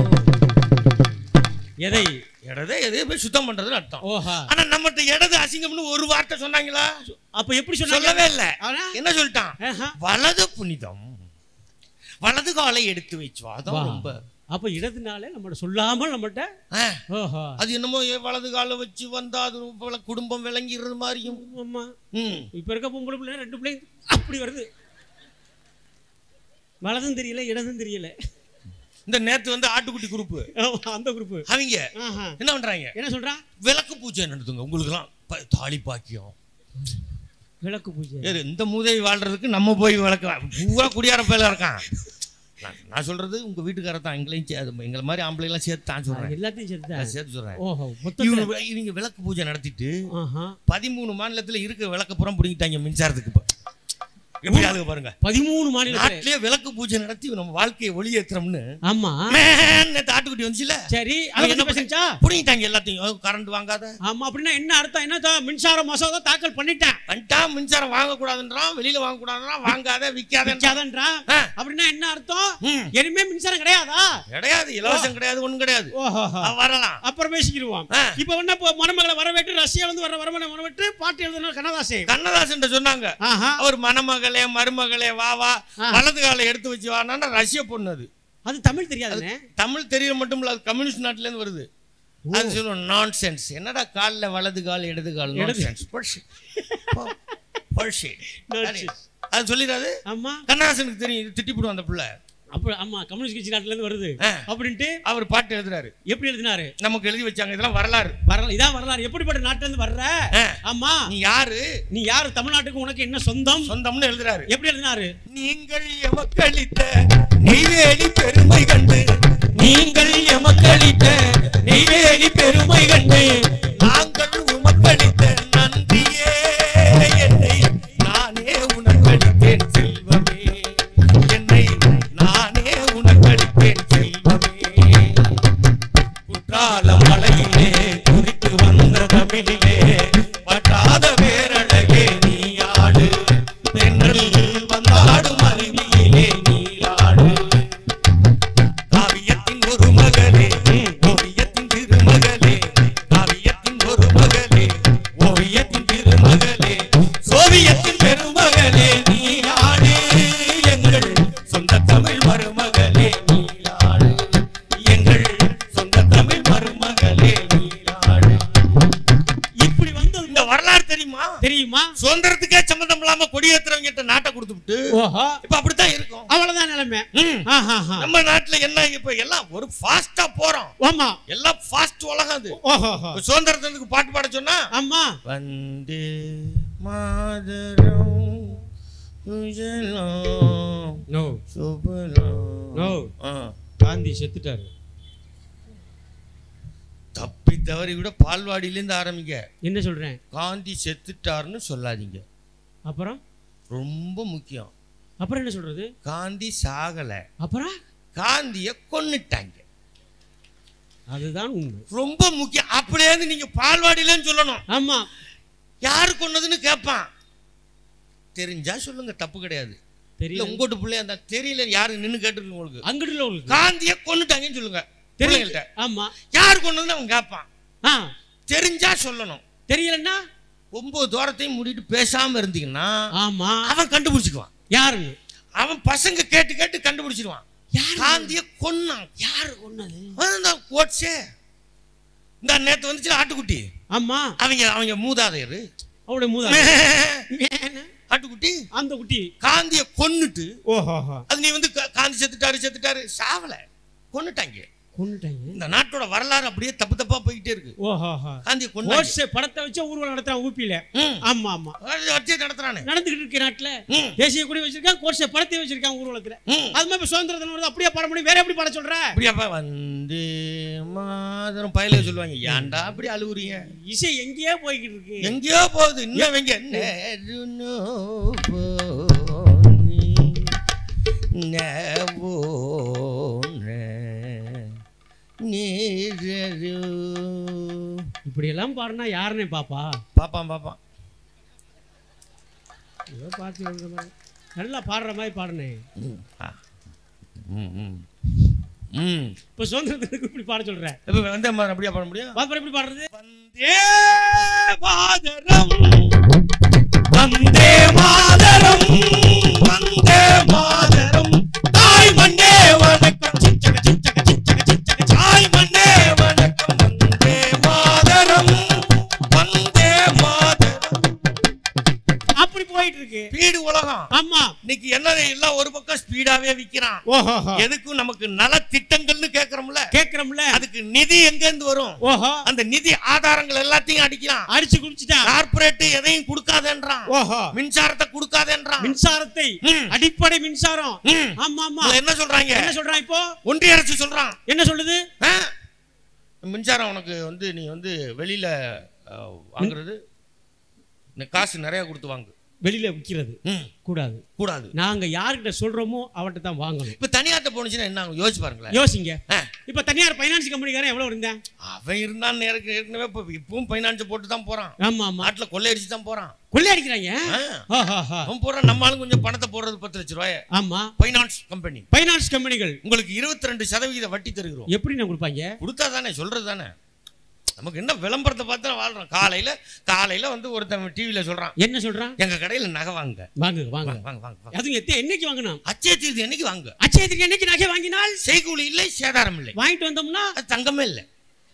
எதை இடது எதையுமே சுத்தம் பண்றதுன்னு அர்த்தம் ஓஹா ஆனா நம்மகிட்ட இடது அசிங்கம்னு ஒரு வார்த்தை சொன்னாங்களா அப்ப எப்படி சொன்னாங்க சொல்லவே இல்ல ஆனா? என்ன சொல்லிட்டான் ஆஹா. வலது புனிதம் வலது காலை எடுத்து வச்சு அதான் வா. ரொம்ப அப்ப இடதுனால நம்மகிட்ட சொல்லாமல் நம்மகிட்ட ஆ, ஓஹோ அது என்னமோ ஏ- வலது கால வச்சு வந்தா அது போல குடும்பம் விளங்கிடுறது மாதிரியும் ஆமா ம் இப்ப இருக்க பொம்பளை பிள்ளை ரெண்டு பிள்ளை அப்படி வருது வலதும் தெரியல இடதும் தெரியல இந்த நேத்து வந்து ஆட்டுக்குட்டி குரூப் ஆமா, அந்த குரூப் அவங்க என்ன பண்றாங்க என்ன சொல்றா விளக்கு பூஜை நடத்துங்க உங்களுக்குலாம் ப- தாலி பாக்கியம் விளக்கு பூஜை ஏறு, இந்த மூதேவி வாழ்றதுக்கு நம்ம போய் விளக்கலாம் பூரா குடியார பேல இருக்கான் நான் நான் சொல்றது உங்க வீட்டுக்காரர் தான் எங்களையும் சே- அது எங்களை மாதிரி ஆம்பளை எல்லாம் சேர்த்து தான் சொல்றேன் எல்லாத்தையும் சேர்த்து நான் சேர்த்து சொல்றேன் ஓஹோ மொத்தம் இவங்க இவங்க விளக்கு பூஜை நடத்திட்டு ஆஹா பதிமூணு மாநிலத்துல இருக்க விளக்க புறம் பிடிங்கிட்டாங்க மின்சாரத்துக்கு இப்போ எப்படி அதுக்கு பாருங்க பதிமூணு மாநிலத்தில் நாட்டிலே விளக்கு பூஜை நடத்தி நம்ம வாழ்க்கையை ஒளியேற்றுறோம்னு ஆமா நேற்று ஆட்டுக்குட்டி வந்துச்சுல சரி அது என்ன என்ன பேசுச்சா பிடிங்கிட்டாங்க எல்லாத்தையும் கரண்ட் வாங்காத ஆமா அப்படின்னா என்ன அர்த்தம் என்ன தா- மின்சார மசோதா தாக்கல் பண்ணிட்டேன் வந்துட்டா மின்சாரம் வாங்கக்கூடாதுன்றான் வெளியில வாங்கக்கூடாதுன்றான் வாங்காத விற்காதன்றான் விற்காதன்றா ஆ. அப்படின்னா என்ன அர்த்தம் ம். இனிமே மின்சாரம் கிடையாதா கிடையாது இலவசம் கிடையாது ஒண்ணும் கிடையாது ஓஹோ அவ வரலாம் அப்புறம் பேசிக்கிடுவோம் ஆ. இப்ப என்ன இப்போ மணமகளை வரவேற்று ரஷ்யா வந்து வர வரமனை வரவேற்று பாட்டு எழுதுன கண்ணதாசன் கண்ணதாசன் சொன்னாங்க ஆஹா அவர் மணமகளே மருமகளே வா வா ஆ. வலது காலை எடுத்து வச்சு வானா ரஷ்ய பொண்ணு அது அது தமிழ் தெரியாதுண்ணே தமிழ் தெரியல மட்டும் இல்ல அது கம்யூனிஸ்ட் நாட்டுல இருந்து வருது அது சொல்லுவோம் நான் சென்ஸ் என்னடா கால்ல வலது கால் இடது கால் நான் இடது. Sense Nonsense. அது சொல்லிடாது ஆமா கண்ணதாசனுக்கு தெரியும் இது திட்டிப்புடும் அந்த பிள்ளை அப்ப ஆமா கம்யூனிஸ்ட் கட்சி நாட்டுல இருந்து வருது ஆ. அப்படின்ட்டு அவர் பாட்டு எழுதுறாரு எப்படி எழுதினாரு நமக்கு எழுதி வச்சாங்க இதெல்லாம் வரலாறு வரலாம் இதான் வரலாறு எப்படிப்பட்ட நாட்டுல இருந்து வர்ற ஆ. ஆமா நீ யாரு நீ யாரு தமிழ்நாட்டுக்கு உனக்கு என்ன சொந்தம் சொந்தம்னு எழுதுறாரு எப்படி எழுதினாரு நீங்கள் எமக்களித்த நெய்வேலி பெருமை கண்டு நீங்கள் எமக்களித்த நெய்வேலி பெருமை கண்டு நாங்கள் உமக்களித்த நன்றியே என்னை நானே உனக்களித்தேன் செல்வமே என்னை நானே உனக்களித்தேன் செல்வமே குற்றால மலையிலே குறித்து வந்த தமிழிலே பட்டாத பேரழகே நீ ஆடு தென்றல் வந்தாடும் அருவியிலே நீராடு காவியத்தின் ஒரு மகளே ஓவியத்தின் திருமகளே காவியத்தின் ஒரு மகளே ஓவியத்தின் திருமகளே சோவியத்தின் பெருமகளே நீராடு எங்கள் சொந்த தமிழ் மருமகளே நீராடு எங்கள் சொந்த தமிழ் மருமகளே நீராடு இப்படி வந்தது இந்த வரலாறு தெரியுமா தெரியுமா சுதந்திரத்துக்கே சம்பந்தம் இல்லாம கொடியேத்துறவங்க கிட்ட நாட்டை கொடுத்துட்டு ஓஹோ இப்ப அப்படித்தான் இருக்கும் அவ்வளவுதான் நிலைமை ம். ஆஹா ஆஹா. நம்ம நாட்டுல என்ன இப்ப எல்லாம் ஒரு ஃபாஸ்டா போறோம் ஆமா எல்லாம் ஃபாஸ்ட் உலகம் அது ஓஹோ இப்ப சுதந்திரத்துக்கு பாட்டு பாட சொன்னா ஆமா வந்தே மாதரம் குஜலாம் நோ சுபலாம் No. ஆ. காந்தி செத்துட்டாரு தப்பி தவறி கூட பால்வாடியிலேருந்து ஆரம்பிங்க என்ன சொல்றேன் காந்தி செத்துட்டாருன்னு சொல்லாதீங்க அப்புறம் ரொம்ப முக்கியம் அப்புறம் என்ன சொல்றது காந்தி சாகல அப்புறம் காந்திய கொன்னுட்டாங்க அதுதான் உண்மை ரொம்ப முக்கியம் அப்படியே இருந்து நீங்க பால்வாடியிலன்னு சொல்லணும் ஆமா யாரு கொன்னதுன்னு கேட்பான் தெரிஞ்சா சொல்லுங்க தப்பு கிடையாது இல்ல தெரியல உங்கோட்டு பிள்ளையா இருந்தா தெரியல யாரு நின்னு கேட்டுருக்கு உங்களுக்கு அங்கிட்டுல உங்களுக்கு காந்திய கொன்னுட்டாங்கன்னு சொல்லுங்க தெரியல பிள்ளைங்கள்ட்ட ஆமா யார் கொன்னதுன்னு அவன் கேட்பான் ஆ தெரிஞ்சா சொல்லணும் தெரியலன்னா ஒன்பது தூரத்தையும் மூடிட்டு பேசாம இருந்தீங்கன்னா ஆமா அவன் கண்டுபிடிச்சுக்குவான் யாருன்னு அவன் பசங்க கேட்டு கேட்டு கண்டுபிடிச்சிடுவான் யாரு? காந்திய கொன்னான் யாரு கொன்னது அதான் கோட்ஸே இந்த நேத்து வந்துச்சு ஆட்டுக்குட்டி ஆமா அவங்க அவங்க மூதாதையர் அவளுடைய மூதா ஆட்டுக்குட்டி அந்த குட்டி காந்திய கொன்னுட்டு ஓஹோ அது நீ வந்து கா- காந்தி செத்துட்டாரு செத்துட்டாரு சாவல கொன்னுட்டாங்க கொண்டுட்டாங்க இந்த நாட்டோட வரலாறு அப்படியே தப்பு தப்பா போய்கிட்டே இருக்கு ஓஹோ காந்திய கொண்டாங்க கோட்ஸே படத்தை வச்சு ஊர்வலம் நடத்துறான் ஊப்பியில ம். ஆமா ஆமா வச்சு நடத்துறானே நடந்துகிட்டு இருக்க நாட்டுல ம். தேசிய கொடி வச்சிருக்கான் கோட்ஸே படத்தை வச்சிருக்கான் ஊர்வலத்துல ம். அது மாதிரி இப்ப சுதந்திர தினம் வருது அப்படியே பாட முடியும் வேற எப்படி பாட சொல்ற அப்படியாப்பா வந்து மாதரம் பயல சொல்லுவாங்க ஏன்டா அப்படி அழுகுறீங்க இசை எங்கேயோ போய்கிட்டு இருக்கு எங்கேயோ போகுது இன்னும் வெங்க நெருனோ போனி நவோனே நீரரு. இப்படி எல்லாம் பாடுனா யாருன்னே பாப்பா பாப்பான் பாப்பான் ஏதோ பார்த்து எழுதுற மாதிரி. நல்லா பாடுற மாதிரி பாடுனேன் ம், ஆ. ம், ம். ம். இப்ப சுதந்திரத்துக்கு இப்படி பாட சொல்ற இப்ப வந்தே மாதரம் அப்படியா பாட முடியும் பாப்பா எப்படி பாடுறது வந்தே மாதரம் வந்தே மாதரம் வந்தே மாதரம் தாய் மண்ணே வணக்கம் சிச்சக சிச்சக சிச்சக பக்கம் ஆமா இன்னைக்கு என்ன எல்லாம் ஒரு பக்கம் ஸ்பீடாவே விக்கிறான் ஓஹோ எதுக்கும் நமக்கு நல திட்டங்கள்னு கேக்குறோம்ல கேக்குறோம்ல அதுக்கு நிதி எங்க இருந்து வரும் ஓஹோ அந்த நிதி ஆதாரங்கள் எல்லாத்தையும் அடிக்கிறான் அடிச்சு குடிச்சிட்டான் கார்ப்பரேட் எதையும் கொடுக்காதேன்றான் ஓஹோ மின்சாரத்தை கொடுக்காதேன்றான் மின்சாரத்தை ம். அடிப்படை மின்சாரம் ம். ஆமா ஆமா இதுல என்ன சொல்றாங்க என்ன சொல்றான் இப்போ ஒன்றிய அரசு சொல்றான் என்ன சொல்லுது ஆ? மின்சாரம் உனக்கு வந்து நீ வந்து வெளியில அஹ், வாங்குறது இந்த காசு நிறைய கொடுத்து வாங்கு வெளியில விக்கிறது ம். கூடாது கூடாது நாங்க யார்கிட்ட சொல்றோமோ அவர்கிட்ட தான் வாங்கணும் இப்ப தனியார்ட்ட போனுச்சுன்னா என்ன ஆகும்? யோசிச்சு பாருங்களேன் யோசிங்க ஆ. இப்ப தனியார் பைனான்ஸ் கம்பெனிக்காரன் எவ்வளவு இருந்தேன் அவன் இருந்தான் ஏற்க- ஏற்கனவே இப்ப இப்பவும் பைனான்ஸ் போட்டு தான் போறான் ஆமா ஆமா நாட்டுல கொள்ளையடிச்சு தான் போறான் கொள்ளையடிக்கிறாங்க ஆ. ஆஹாஹா. அவன் போறான் நம்ம ஆளுங்க கொஞ்சம் பணத்தை போடுறது பத்து லட்ச ரூபாய் ஆமா பைனான்ஸ் கம்பெனி பைனான்ஸ் கம்பெனிகள் உங்களுக்கு இருபத்தி ரெண்டு சதவிகித வட்டி தருகிறோம் எப்படி நான் கொடுப்பாங்க கொடுத்தா தானே சொல்றது தானே நமக்கு என்ன விளம்பரத்தை பார்த்து தான் வாழ்றோம் காலையில காலையில வந்து ஒருத்தன் டிவியில சொல்றான் என்ன சொல்றான் எங்க கடையில நகை வாங்க வாங்க வாங்க வாங்க வாங்க வாங்க வாங்க. அதுவும் எத்த என்னைக்கு வாங்கணும் அச்சய தீர்த்தி என்னைக்கு வாங்க அச்சயத்திற்கு என்னைக்கு நகை வாங்கினால் செய்கூலி இல்லை சேதாரம் இல்லை வாங்கிட்டு வந்தோம்னா அது தங்கமே இல்லை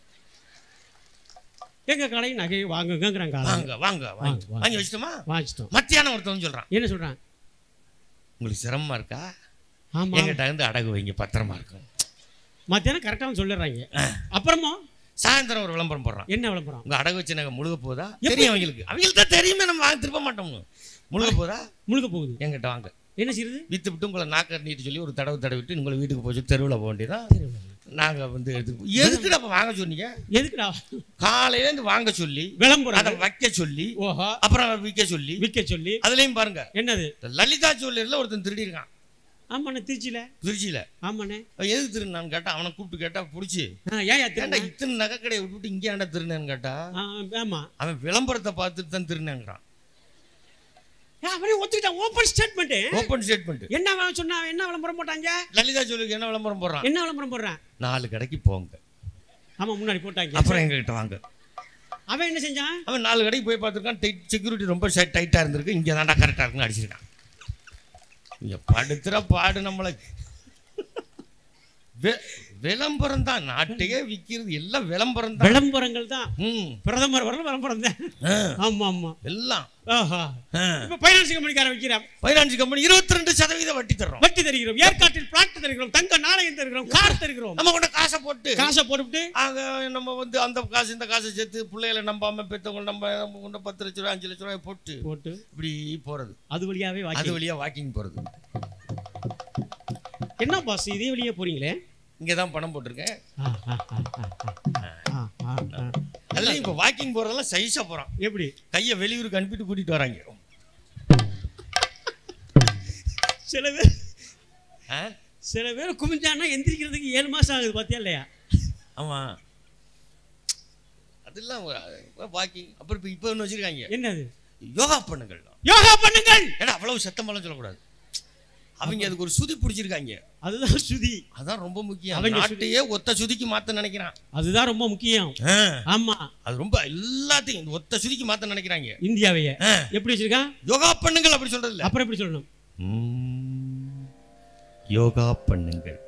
எங்க கடை நகை வாங்குங்கிறாங்க வாங்க வாங்க வாங்க வாங்க, வாங்க. வாங்கி வச்சிட்டோமா வாங்கிச்சிட்டோம் மத்தியானம் ஒருத்தவன் சொல்றான் என்ன சொல்றான் உங்களுக்கு சிரமமா இருக்கா ஆமா எங்கிட்ட இருந்து அடகு வைங்க பத்திரமா இருக்கும் மத்தியானம் கரெக்டா சொல்லிடுறாங்க அப்புறமா சாயந்தரம் ஒரு விளம்பரம் போடுறான் என்ன விளம்பரம் உங்க அடகு வச்ச நகை முழுக போதா எப்படி? தெரியும் அவங்களுக்கு அவங்களுக்கு தான் தெரியுமே நம்ம வாங்க திருப்ப மாட்டோம் முழுக போதா முழுக்க போகுது எங்கிட்ட வாங்க என்ன செய்யுது வித்து விட்டு உங்களை நாக்க நீட்டு சொல்லி ஒரு தடவை தடவிட்டு உங்களை வீட்டுக்கு போச்சு தெருவில் போக வேண்டியதான் நாங்க வந்து எடுத்து எதுக்கு அப்ப வாங்க சொன்னீங்க எதுக்குடா காலையில இருந்து வாங்க சொல்லி அதை விளம்பரம் வைக்க சொல்லி ஓஹோ அப்புறம் விற்க சொல்லி விற்க சொல்லி அதுலயும் பாருங்க என்னது இந்த லலிதா ஜுவல்லரியில் ஒருத்தன் திருடி இருக்கான் ஆமாண்ணே திருச்சியில திருச்சியில ஆமாண்ணே அவன் எதுக்கு திருநான்னு கேட்டா அவனை கூப்பிட்டு கேட்டா பிடிச்சி ஆ, ஏன் ஏன்டா திரும்ப இத்தனை நகை கடையை விட்டுட்டு இங்கே ஏன்டா திருநேன்னு கேட்டா ஆமா அவன் விளம்பரத்தை பார்த்துட்டு தான் திருநேங்கிறான் ஏன் அவனே ஒத்துக்கிட்டான் ஓப்பன் ஸ்டேட்மெண்ட் ஓப்பன் ஸ்டேட்மெண்ட் என்ன அவன் சொன்னா என்ன விளம்பரம் போட்டாங்க லலிதா ஜுவல்லருக்கு என்ன விளம்பரம் போடுறான் என்ன விளம்பரம் போடுறான் நாலு கடைக்கு போங்க ஆமா முன்னாடி போட்டாங்க அப்புறம் எங்ககிட்ட வாங்க அவன் என்ன செஞ்சான் அவன் நாலு கடைக்கு போய் பார்த்துருக்கான் டைட் செக்யூரிட்டி ரொம்ப டைட்டாக இருந்திருக்கு இங்கே தான்டா கரெக்டாக இருக்குன்னு அடிச்சிருக்கான் இங்கே படுத்துற பாடு நம்மளை வி- விளம்பரம் தான் நாட்டையே விற்கிறது எல்லாம் விளம்பரம் தான் விளம்பரங்கள் தான் ம் பிரதமர் வரல விளம்பரம் தான் ஆ, ஆமா ஆமா எல்லாம் ஆஹா இப்ப பைனான்ஸ் கம்பெனிக்காரன் வைக்கிறான் ஃபைனான்ஸ் கம்பெனி இருபத்தி ரெண்டு சதவீத வட்டி தர்றோம் வட்டி தருகிறோம் ஏற்காட்டில் பிளாட் தருகிறோம் தங்க நாணயம் தருகிறோம் கார் தருகிறோம் நம்ம கொண்ட காசை போட்டு காசை போட்டுவிட்டு ஆக நம்ம வந்து அந்த காசு இந்த காசை சேர்த்து பிள்ளைகளை நம்பாம பெற்றவங்க நம்ம நம்ம கொண்ட பத்து லட்ச ரூபாய் அஞ்சு லட்ச ரூபாய் போட்டு போட்டு இப்படி போறது அது வழியாவே அது வாக்கி வழியா வாக்கிங் போறது என்ன பாஸ் இதே வழியா போறீங்களே இங்கே தான் பணம் போட்டிருக்கேன் ஆ, ஆ, ஆ, ஆ, ஆ, ஆ, ஆ. அதெல்லாம் இப்போ வாக்கிங் போறதெல்லாம் சைஸா போறான் எப்படி கையை வெளியூருக்கு அனுப்பிட்டு கூட்டிட்டு வராங்க சில பேர் ஆ? சில பேர் குமிஞ்சான்னா எந்திரிக்கிறதுக்கு ஏழு மாசம் ஆகுது பாத்தியா இல்லையா ஆமா அதெல்லாம் வாக்கிங் அப்புறம் இப்போ இப்போ ஒன்று வச்சிருக்காங்க என்னது யோகா பண்ணுங்கள் யோகா பண்ணுங்கள் ஏன்னா அவ்வளவு சத்தமெல்லாம் சொல்லக்கூடாது அவங்க அதுக்கு ஒரு சுதி பிடிச்சிருக்காங்க அதுதான் சுதி அதான் ரொம்ப முக்கியம் அவங்க நாட்டையே ஒத்த சுதிக்கு மாத்த நினைக்கிறான் அதுதான் ரொம்ப முக்கியம் ஆ, ஆமா அது ரொம்ப எல்லாத்தையும் இந்த ஒத்த சுதிக்கு மாத்த நினைக்கிறாங்க இந்தியாவையே ஆ, எப்படி வச்சிருக்கான் யோகா பண்ணுங்கள் அப்படி சொல்றது இல்ல அப்புறம் எப்படி சொல்லணும் ம், யோகா பண்ணுங்கள்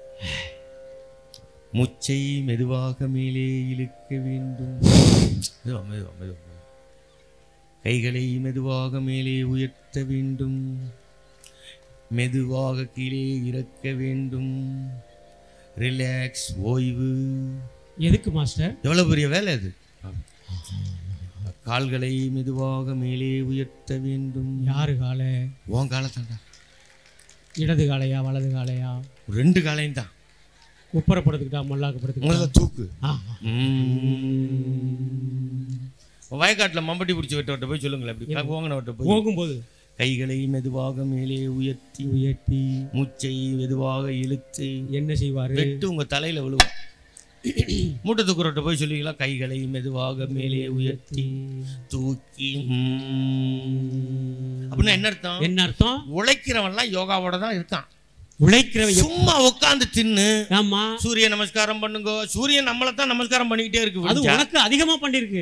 முச்சை மெதுவாக மேலே இழுக்க வேண்டும் மெதுவா, மெதுவா, மெதுவா, மெதுவா. கைகளை மெதுவாக மேலே உயர்த்த வேண்டும் மெதுவாக கீழே இறக்க வேண்டும் ரிலாக்ஸ் ஓய்வு எதுக்கு மாஸ்டர் எவ்வளவு பெரிய வேலை அது கால்களை மெதுவாக மேலே உயர்த்த வேண்டும் யாரு கால உன் காலத்தாண்டா இடது காலையா வலது காலையா ரெண்டு காலையும் தான் குப்பரப்படுத்துக்கிட்டா மல்லாக்கப்படுத்துக்கிட்டா முதல்ல தூக்கு ஆ, வயக்காட்டில் மம்பட்டி பிடிச்சி வெட்டவட்ட போய் சொல்லுங்களேன் அப்படி போங்கனவட்ட போய் போகும்போது கைகளை மெதுவாக மேலே உயர்த்தி உயர்த்தி மூச்சை மெதுவாக இழுத்து என்ன செய்வாரு வெட்டு உங்க தலையில விழுவும் மூட்டை தூக்குறவட்ட போய் சொல்லுவீங்களா கைகளை மெதுவாக மேலே உயர்த்தி தூக்கி ம். அப்படின்னா என்ன அர்த்தம் என்ன அர்த்தம் உழைக்கிறவன்லாம் யோகாவோட தான் இருக்கான் உழைக்கிறவன் எப்- சும்மா உட்காந்து தின்னு ஆமா சூரிய நமஸ்காரம் பண்ணுங்க சூரியன் நம்மளை தான் நமஸ்காரம் பண்ணிக்கிட்டே இருக்கு அது விடிஞ்சா. உனக்கு அதிகமா பண்ணிருக்கு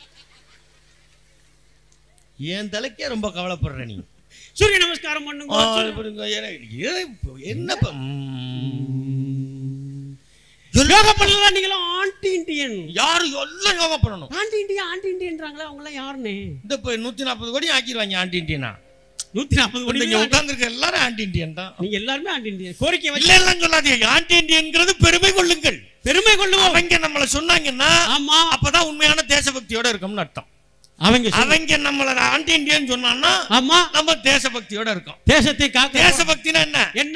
என் தலைக்கே ரொம்ப கவலைப்படுற நீ சூரிய நமஸ்காரம் பண்ணுங்க ஆ, இது பாருங்க, ஏன்னா, ஏ- என்னப்பா ம். யோகா பண்ணலாம் நீங்களும் ஆன்டி இண்டியன் யாரு எல்லாம் யோகா பண்ணணும் ஆன்டி இண்டியா ஆன்டி இண்டியன்றாங்களே அவங்க எல்லாம் யாருன்னு இந்த இப்போ நூத்தி நாற்பது கோடி ஆக்கிடுவாங்க ஆண்டி இண்டியனா நூத்தி நாற்பது கோடி இங்க பேர் உட்கார்ந்திருக்க எல்லாரும் ஆன்டி இந்தியன் தான் நீங்க எல்லாருமே ஆண்டி இந்தியன் கோரிக்கை வச்சு இல்ல எல்லாம் சொல்லாதீங்க ஆன்டி இந்தியன்ங்கிறது பெருமை கொள்ளுங்கள் பெருமை கொள்ளுவோம் அவங்க நம்மள சொன்னாங்கன்னா ஆமா அப்பதான் உண்மையான தேசபக்தியோட இருக்கோம்னு அர்த்தம் அவங்க சொல்~ அவங்க நம்மள ஆன்டி இந்தியன் சொன்னான்னா ஆமா நம்ம தேசபக்தியோட இருக்கோம் தேசத்தை காக்க தேசபக்தினா என்ன என்ன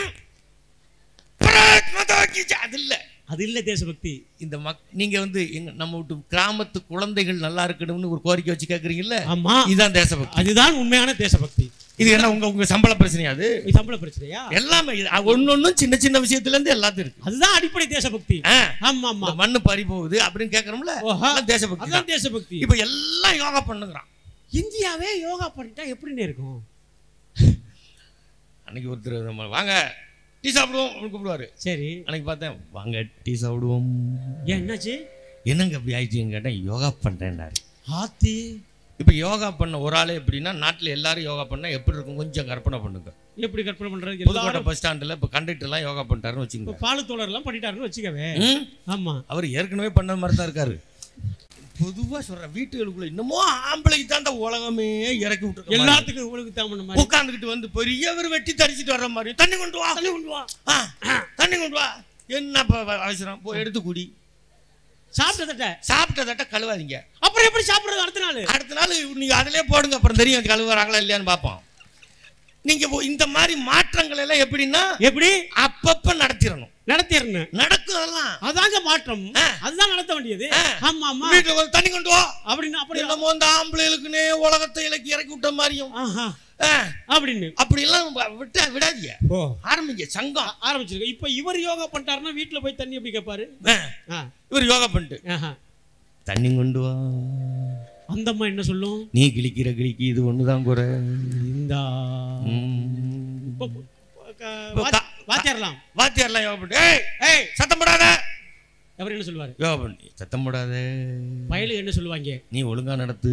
பாரத் மாதா கி ஜெய். அது இல்ல அது இல்ல தேசபக்தி இந்த மக் நீங்க வந்து எங்க நம்ம வீட்டு கிராமத்து குழந்தைகள் நல்லா இருக்கணும்னு ஒரு கோரிக்கை வச்சு கேக்குறீங்கல்ல ஆமா இதுதான் தேசபக்தி அதுதான் உண்மையான தேசபக்தி இது என்ன உங்க உங்க சம்பள பிரச்சனையா அது இது சம்பள பிரச்சனையா எல்லாமே இது- அ- ஒண்ணொண்ணும் சின்ன சின்ன விஷயத்துல இருந்து எல்லாத்தையும் இருக்கு அதுதான் அடிப்படை தேசபக்தி ஆ, ஆமா ஆமா இந்த மண்ணு பறி போகுது அப்படின்னு கேக்குறோம்ல ஓஹோ. அதெல்லாம் தேசபக்தி தான். அதான் தேசபக்தி இப்ப எல்லாம் யோகா பண்ணுங்கிறான் இந்தியாவே யோகா பண்ணிட்டா எப்படின்னு இருக்கும் அன்னைக்கு ஒருத்தர் நம்ம வாங்க டீ சாப்பிடுவோம் அப்படின்னு கூப்பிடுவாரு சரி அன்னைக்கு பார்த்தேன் வாங்க டீ சாப்பிடுவோம் ஏன் என்னாச்சு என்னங்க அப்படி ஆயிடுச்சுன்னு கேட்டேன் யோகா பண்றேன்னாரு ஆத்தி இப்ப யோகா பண்ண ஒரு ஆளே எப்படின்னா நாட்டுல எல்லாரும் யோகா பண்ணா எப்படி இருக்கும் கொஞ்சம் கற்பனை பண்ணுங்க எப்படி கற்பனை பண்றது புதுக்கோட்டை எல்லாரும் பஸ் ஸ்டாண்டுல இப்ப கண்டக்டர் எல்லாம் யோகா பண்ணிட்டாருன்னு இப்ப வச்சுக்கோங்க பாலு தோழர் எல்லாம் பண்ணிட்டாருன்னு வச்சுக்கவே ம்? ஆமா அவர் ஏற்கனவே பண்ண மாதிரி தான் இருக்காரு பொதுவா சொல்றேன் வீட்டுகளுக்குள்ள இன்னமும் ஆம்பளைக்கு தான் இந்த உலகமே இறக்கி விட்டுருக்க மாதிரி. எல்லாத்துக்கும் உங்களுக்கு தேவையான மாதிரி உட்கார்ந்துகிட்டு வந்து பெரியவர் வெட்டி தரிச்சிட்டு வர்ற மாதிரி தண்ணி கொண்டு வா தண்ணி கொண்டு வா ஆ, தண்ணி கொண்டு வா என்ன இப்ப அவசரம் போய் எடுத்து குடி சாப்பிட்டதட்ட சாப்பிட்டதட்ட கழுவாதீங்க அப்புறம் எப்படி சாப்பிடுறது அடுத்த நாள் அடுத்த நாள் நீங்க அதிலே போடுங்க அப்புறம் தெரியும் கழுவுறாங்களா இல்லையான்னு பார்ப்போம் நீங்க இப்போ இந்த மாதிரி மாற்றங்கள் எல்லாம் எப்படின்னா எப்படி அப்பப்ப நடத்திடணும் நடத்திடணும் நடக்கும் அதெல்லாம் அதாங்க மாற்றம் ஆ. அதுதான் நடத்த வேண்டியது ஆ. ஆமா ஆமா வீட்டுல வந்து தண்ணி கொண்டு வா அப்படின்னு அப்படி என்னமோ இந்த ஆம்பளைகளுக்குன்னே உலகத்தை இலக்கி இறக்கி விட்ட மாதிரியும் ஆஹா ஆ, அப்படின்னு அப்படி எல்லாம் விட்டா விடாதீங்க ஓ ஆரம்பிங்க சங்கம் ஆரம்பிச்சிருக்க இப்ப இவர் யோகா பண்ணிட்டாருன்னா வீட்டுல போய் தண்ணி எப்படி கேட்பாரு ஆ, ஆ, இவர் யோகா பண்ணிட்டு ஆஹா. தண்ணி கொண்டு வா அந்த அம்மா என்ன சொல்லும் நீ கிழிக்கிற கிழிக்கு இது ஒண்ணுதான் குறை இந்தா ம். இப்ப க- இப்ப வா- கா- வாத்தியாரலாம் வாத்தியார்லாம் யோகா பண்ணிட்டு ஏய் ஏய் சத்தம் போடாத அவர் என்ன சொல்லுவாரு யோகா பண்ணி சத்தம் போடாத பயலுக்கு என்ன சொல்லுவாங்க நீ ஒழுங்கா நடத்து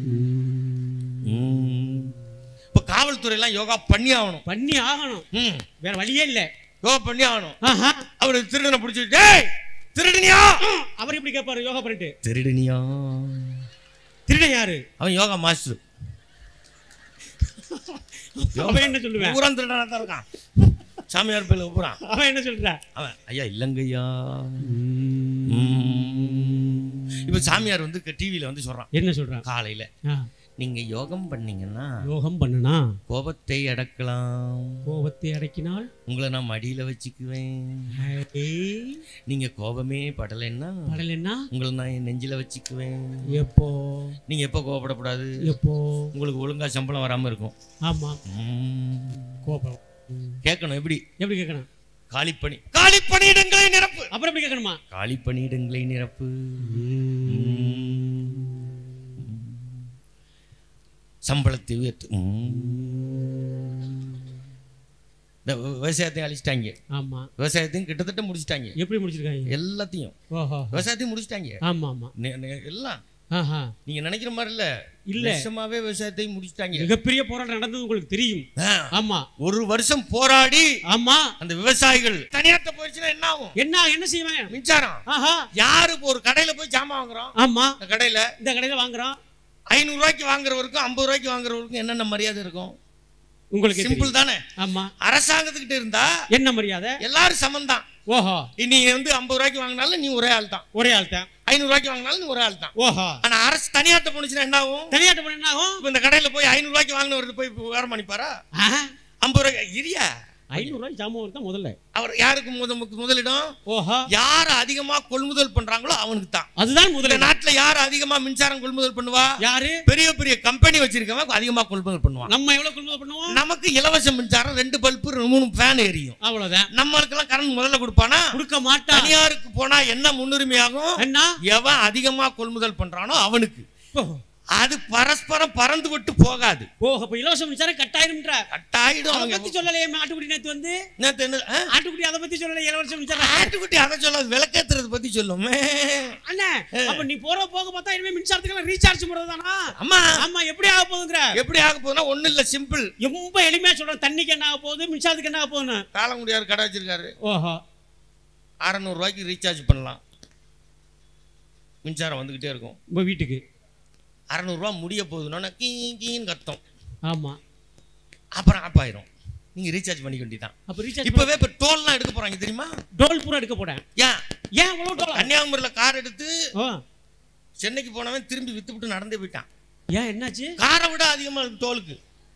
ம். இப்ப காவல்துறை எல்லாம் யோகா பண்ணி ஆகணும் பண்ணி ஆகணும் ம். வேற வழியே இல்ல யோகா பண்ணி ஆகணும் ஆஹா. அவரு திருடனை பிடிச்சி டேய் திருடனியா அவர் எப்படி கேட்பாரு யோகா பண்ணிட்டு திருடனியா திருட யாரு அவன் யோகா மாஸ்டர் அவன் என்ன சொல்லுவேன் பூரா திருடனா தான் இருக்கான் சாமியார் பேர்ல பூரா அவன் என்ன சொல்றா அவன் ஐயா இல்லைங்கய்யா இப்ப சாமியார் வந்து டிவியில வந்து சொல்றான் என்ன சொல்றான் காலையில ஆ, நீங்க யோகம் பண்ணீங்கன்னா யோகம் பண்ணுனா கோபத்தை அடக்கலாம் கோபத்தை அடக்கினால் உங்களை நான் மடியில வச்சுக்குவேன் ஏய், நீங்க கோபமே படலைன்னா படலைன்னா உங்களை நான் என் நெஞ்சில வச்சுக்குவேன் எப்போ நீங்க எப்போ கோபப்படக்கூடாது எப்போ உங்களுக்கு ஒழுங்கா சம்பளம் வராம இருக்கும் ஆமா ம். கோபம் ம். கேட்கணும் எப்படி எப்படி கேட்கணும் காலிப்பணி காலிப்பணியிடங்களை நிரப்பு அப்புறம் எப்படி கேட்கணுமா காலிப்பணியிடங்களை நிரப்பு சம்பளத்தை உயர்த்து ம். இந்த வி- விவசாயத்தையும் அழிச்சிட்டாங்க ஆமா விவசாயத்தையும் கிட்டத்தட்ட முடிச்சிட்டாங்க எப்படி முடிச்சிருக்காங்க எல்லாத்தையும் ஓஹோ விவசாயத்தையும் முடிச்சிட்டாங்க ஆமா ஆமா நெ- நெ- எல்லாம் ஆஹா நீங்க நினைக்கிற மாதிரி இல்ல இல்ல. நிஜமாவே விவசாயத்தையும் முடிச்சிட்டாங்க மிகப்பெரிய போராட்டம் நடந்தது உங்களுக்கு தெரியும் ஆ, ஆமா ஒரு வருஷம் போராடி ஆமா அந்த விவசாயிகள் தனியார்ட்ட போயிடுச்சுன்னா என்ன ஆகும் என்ன என்ன செய்வேன் மின்சாரம் ஆஹா யாரு இப்போ ஒரு கடையில போய் ஜாமான் வாங்குறோம் ஆமா அந்த கடையில இந்த கடையில வாங்குறோம் ஐநூறு ரூபாய்க்கு வாங்குறவருக்கும் ஐம்பது ரூபாய்க்கு வாங்குறவருக்கும் என்னென்ன மரியாதை இருக்கும் உங்களுக்கு சிம்பிள் தானே ஆமா அரசாங்கத்துக்கிட்ட இருந்தா என்ன மரியாதை எல்லாரும் சமம் தான் ஓஹோ நீ வந்து ஐம்பது ரூபாய்க்கு வாங்கினாலும் நீ ஒரே ஆள் தான் ஒரே ஆள் தான் ஐநூறு ரூபாய்க்கு வாங்கினாலும் நீ ஒரே ஆள் தான் ஓஹோ ஆனா அரசு தனியார்ட்ட போனுச்சுன்னா என்ன ஆகும் தனியாட்ட பண்ண என்ன ஆகும் இப்ப இந்த கடையில போய் ஐநூறு ரூபாய்க்கு வாங்கினவர் போய் வேற பண்ணிப்பாரா ஆஹா, ஐம்பது ரூபாய்க்கு இரியா ஐநூறு ரூபாய் ஜாமான் தான் முதல்ல அவர் யாருக்கு முத முத- முதலிடம் ஓஹோ யார் அதிகமா கொள்முதல் பண்றாங்களோ அவனுக்கு தான் அதுதான் இந்த முதல்ல நாட்டுல யார் அதிகமா மின்சாரம் கொள்முதல் பண்ணுவா யாரு பெரிய பெரிய கம்பெனி வச்சிருக்கவன் அதிகமா கொள்முதல் பண்ணுவான் நம்ம எவ்வளவு கொள்முதல் பண்ணுவோம் நமக்கு இலவச மின்சாரம் ரெண்டு பல்பு மூணு ஃபேன் எரியும் அவ்வளவுதான் நம்மளுக்கெல்லாம் கரண்ட் முதல்ல கொடுப்பானா கொடுக்க மாட்டான் தனியாருக்கு போனா என்ன முன்னுரிமையாகும் என்ன எவன் அதிகமா கொள்முதல் பண்றானோ அவனுக்கு ஓ, அது பரஸ்பரம் பறந்து விட்டு போகாது ஓ அப்ப இலவச மின்சாரம் கட்டாயிரும்ன்ற கட்டாயிடும் அதை அவங்க பத்தி சொல்லலையே ஆட்டுக்குடி நேத்து வந்து நேத்து என்ன ஆ? ஆட்டுக்குடி அதை பத்தி சொல்லல இலவச மின்சாரம் ஆட்டுக்குட்டி அதை சொல்லாது விளக்கேத்துறது பத்தி சொல்லும் அண்ணா அப்ப நீ போற போக பார்த்தா இனிமே மின்சாரத்துக்கு ரீசார்ஜ் பண்றதுதானா அம்மா ஆமா எப்படி ஆக போகுதுங்கிற எப்படி ஆக போகுதுன்னா ஒண்ணு இல்ல சிம்பிள் ரொம்ப எளிமையா சொல்றேன் தண்ணிக்கு என்ன ஆக போகுது மின்சாரத்துக்கு என்ன ஆக போகுதுன்னு காலங்குடியார் கடை வச்சிருக்காரு ஓஹோ அறநூறு ரூபாய்க்கு ரீசார்ஜ் பண்ணலாம் மின்சாரம் வந்துகிட்டே இருக்கும் உங்க வீட்டுக்கு அறநூறுவா முடிய போகுதுன்னா கீ கீன்னு கத்தம் ஆமா அப்புறம் ஆப் ஆயிரும் நீங்க ரீசார்ஜ் பண்ணிக்க வேண்டியதான் அப்ப ரீசார்ஜ் இப்பவே இப்ப டோல்லாம் எடுக்க போறாங்க தெரியுமா டோல் பூரா எடுக்க போறேன் ஏன் ஏன் இவ்வளவு டோல் கன்னியாகுமரியில கார் எடுத்து ஓ சென்னைக்கு போனவன் திரும்பி வித்துவிட்டு நடந்தே போயிட்டான் ஏன் என்னாச்சு காரை விட அதிகமா இருக்கு டோலுக்கு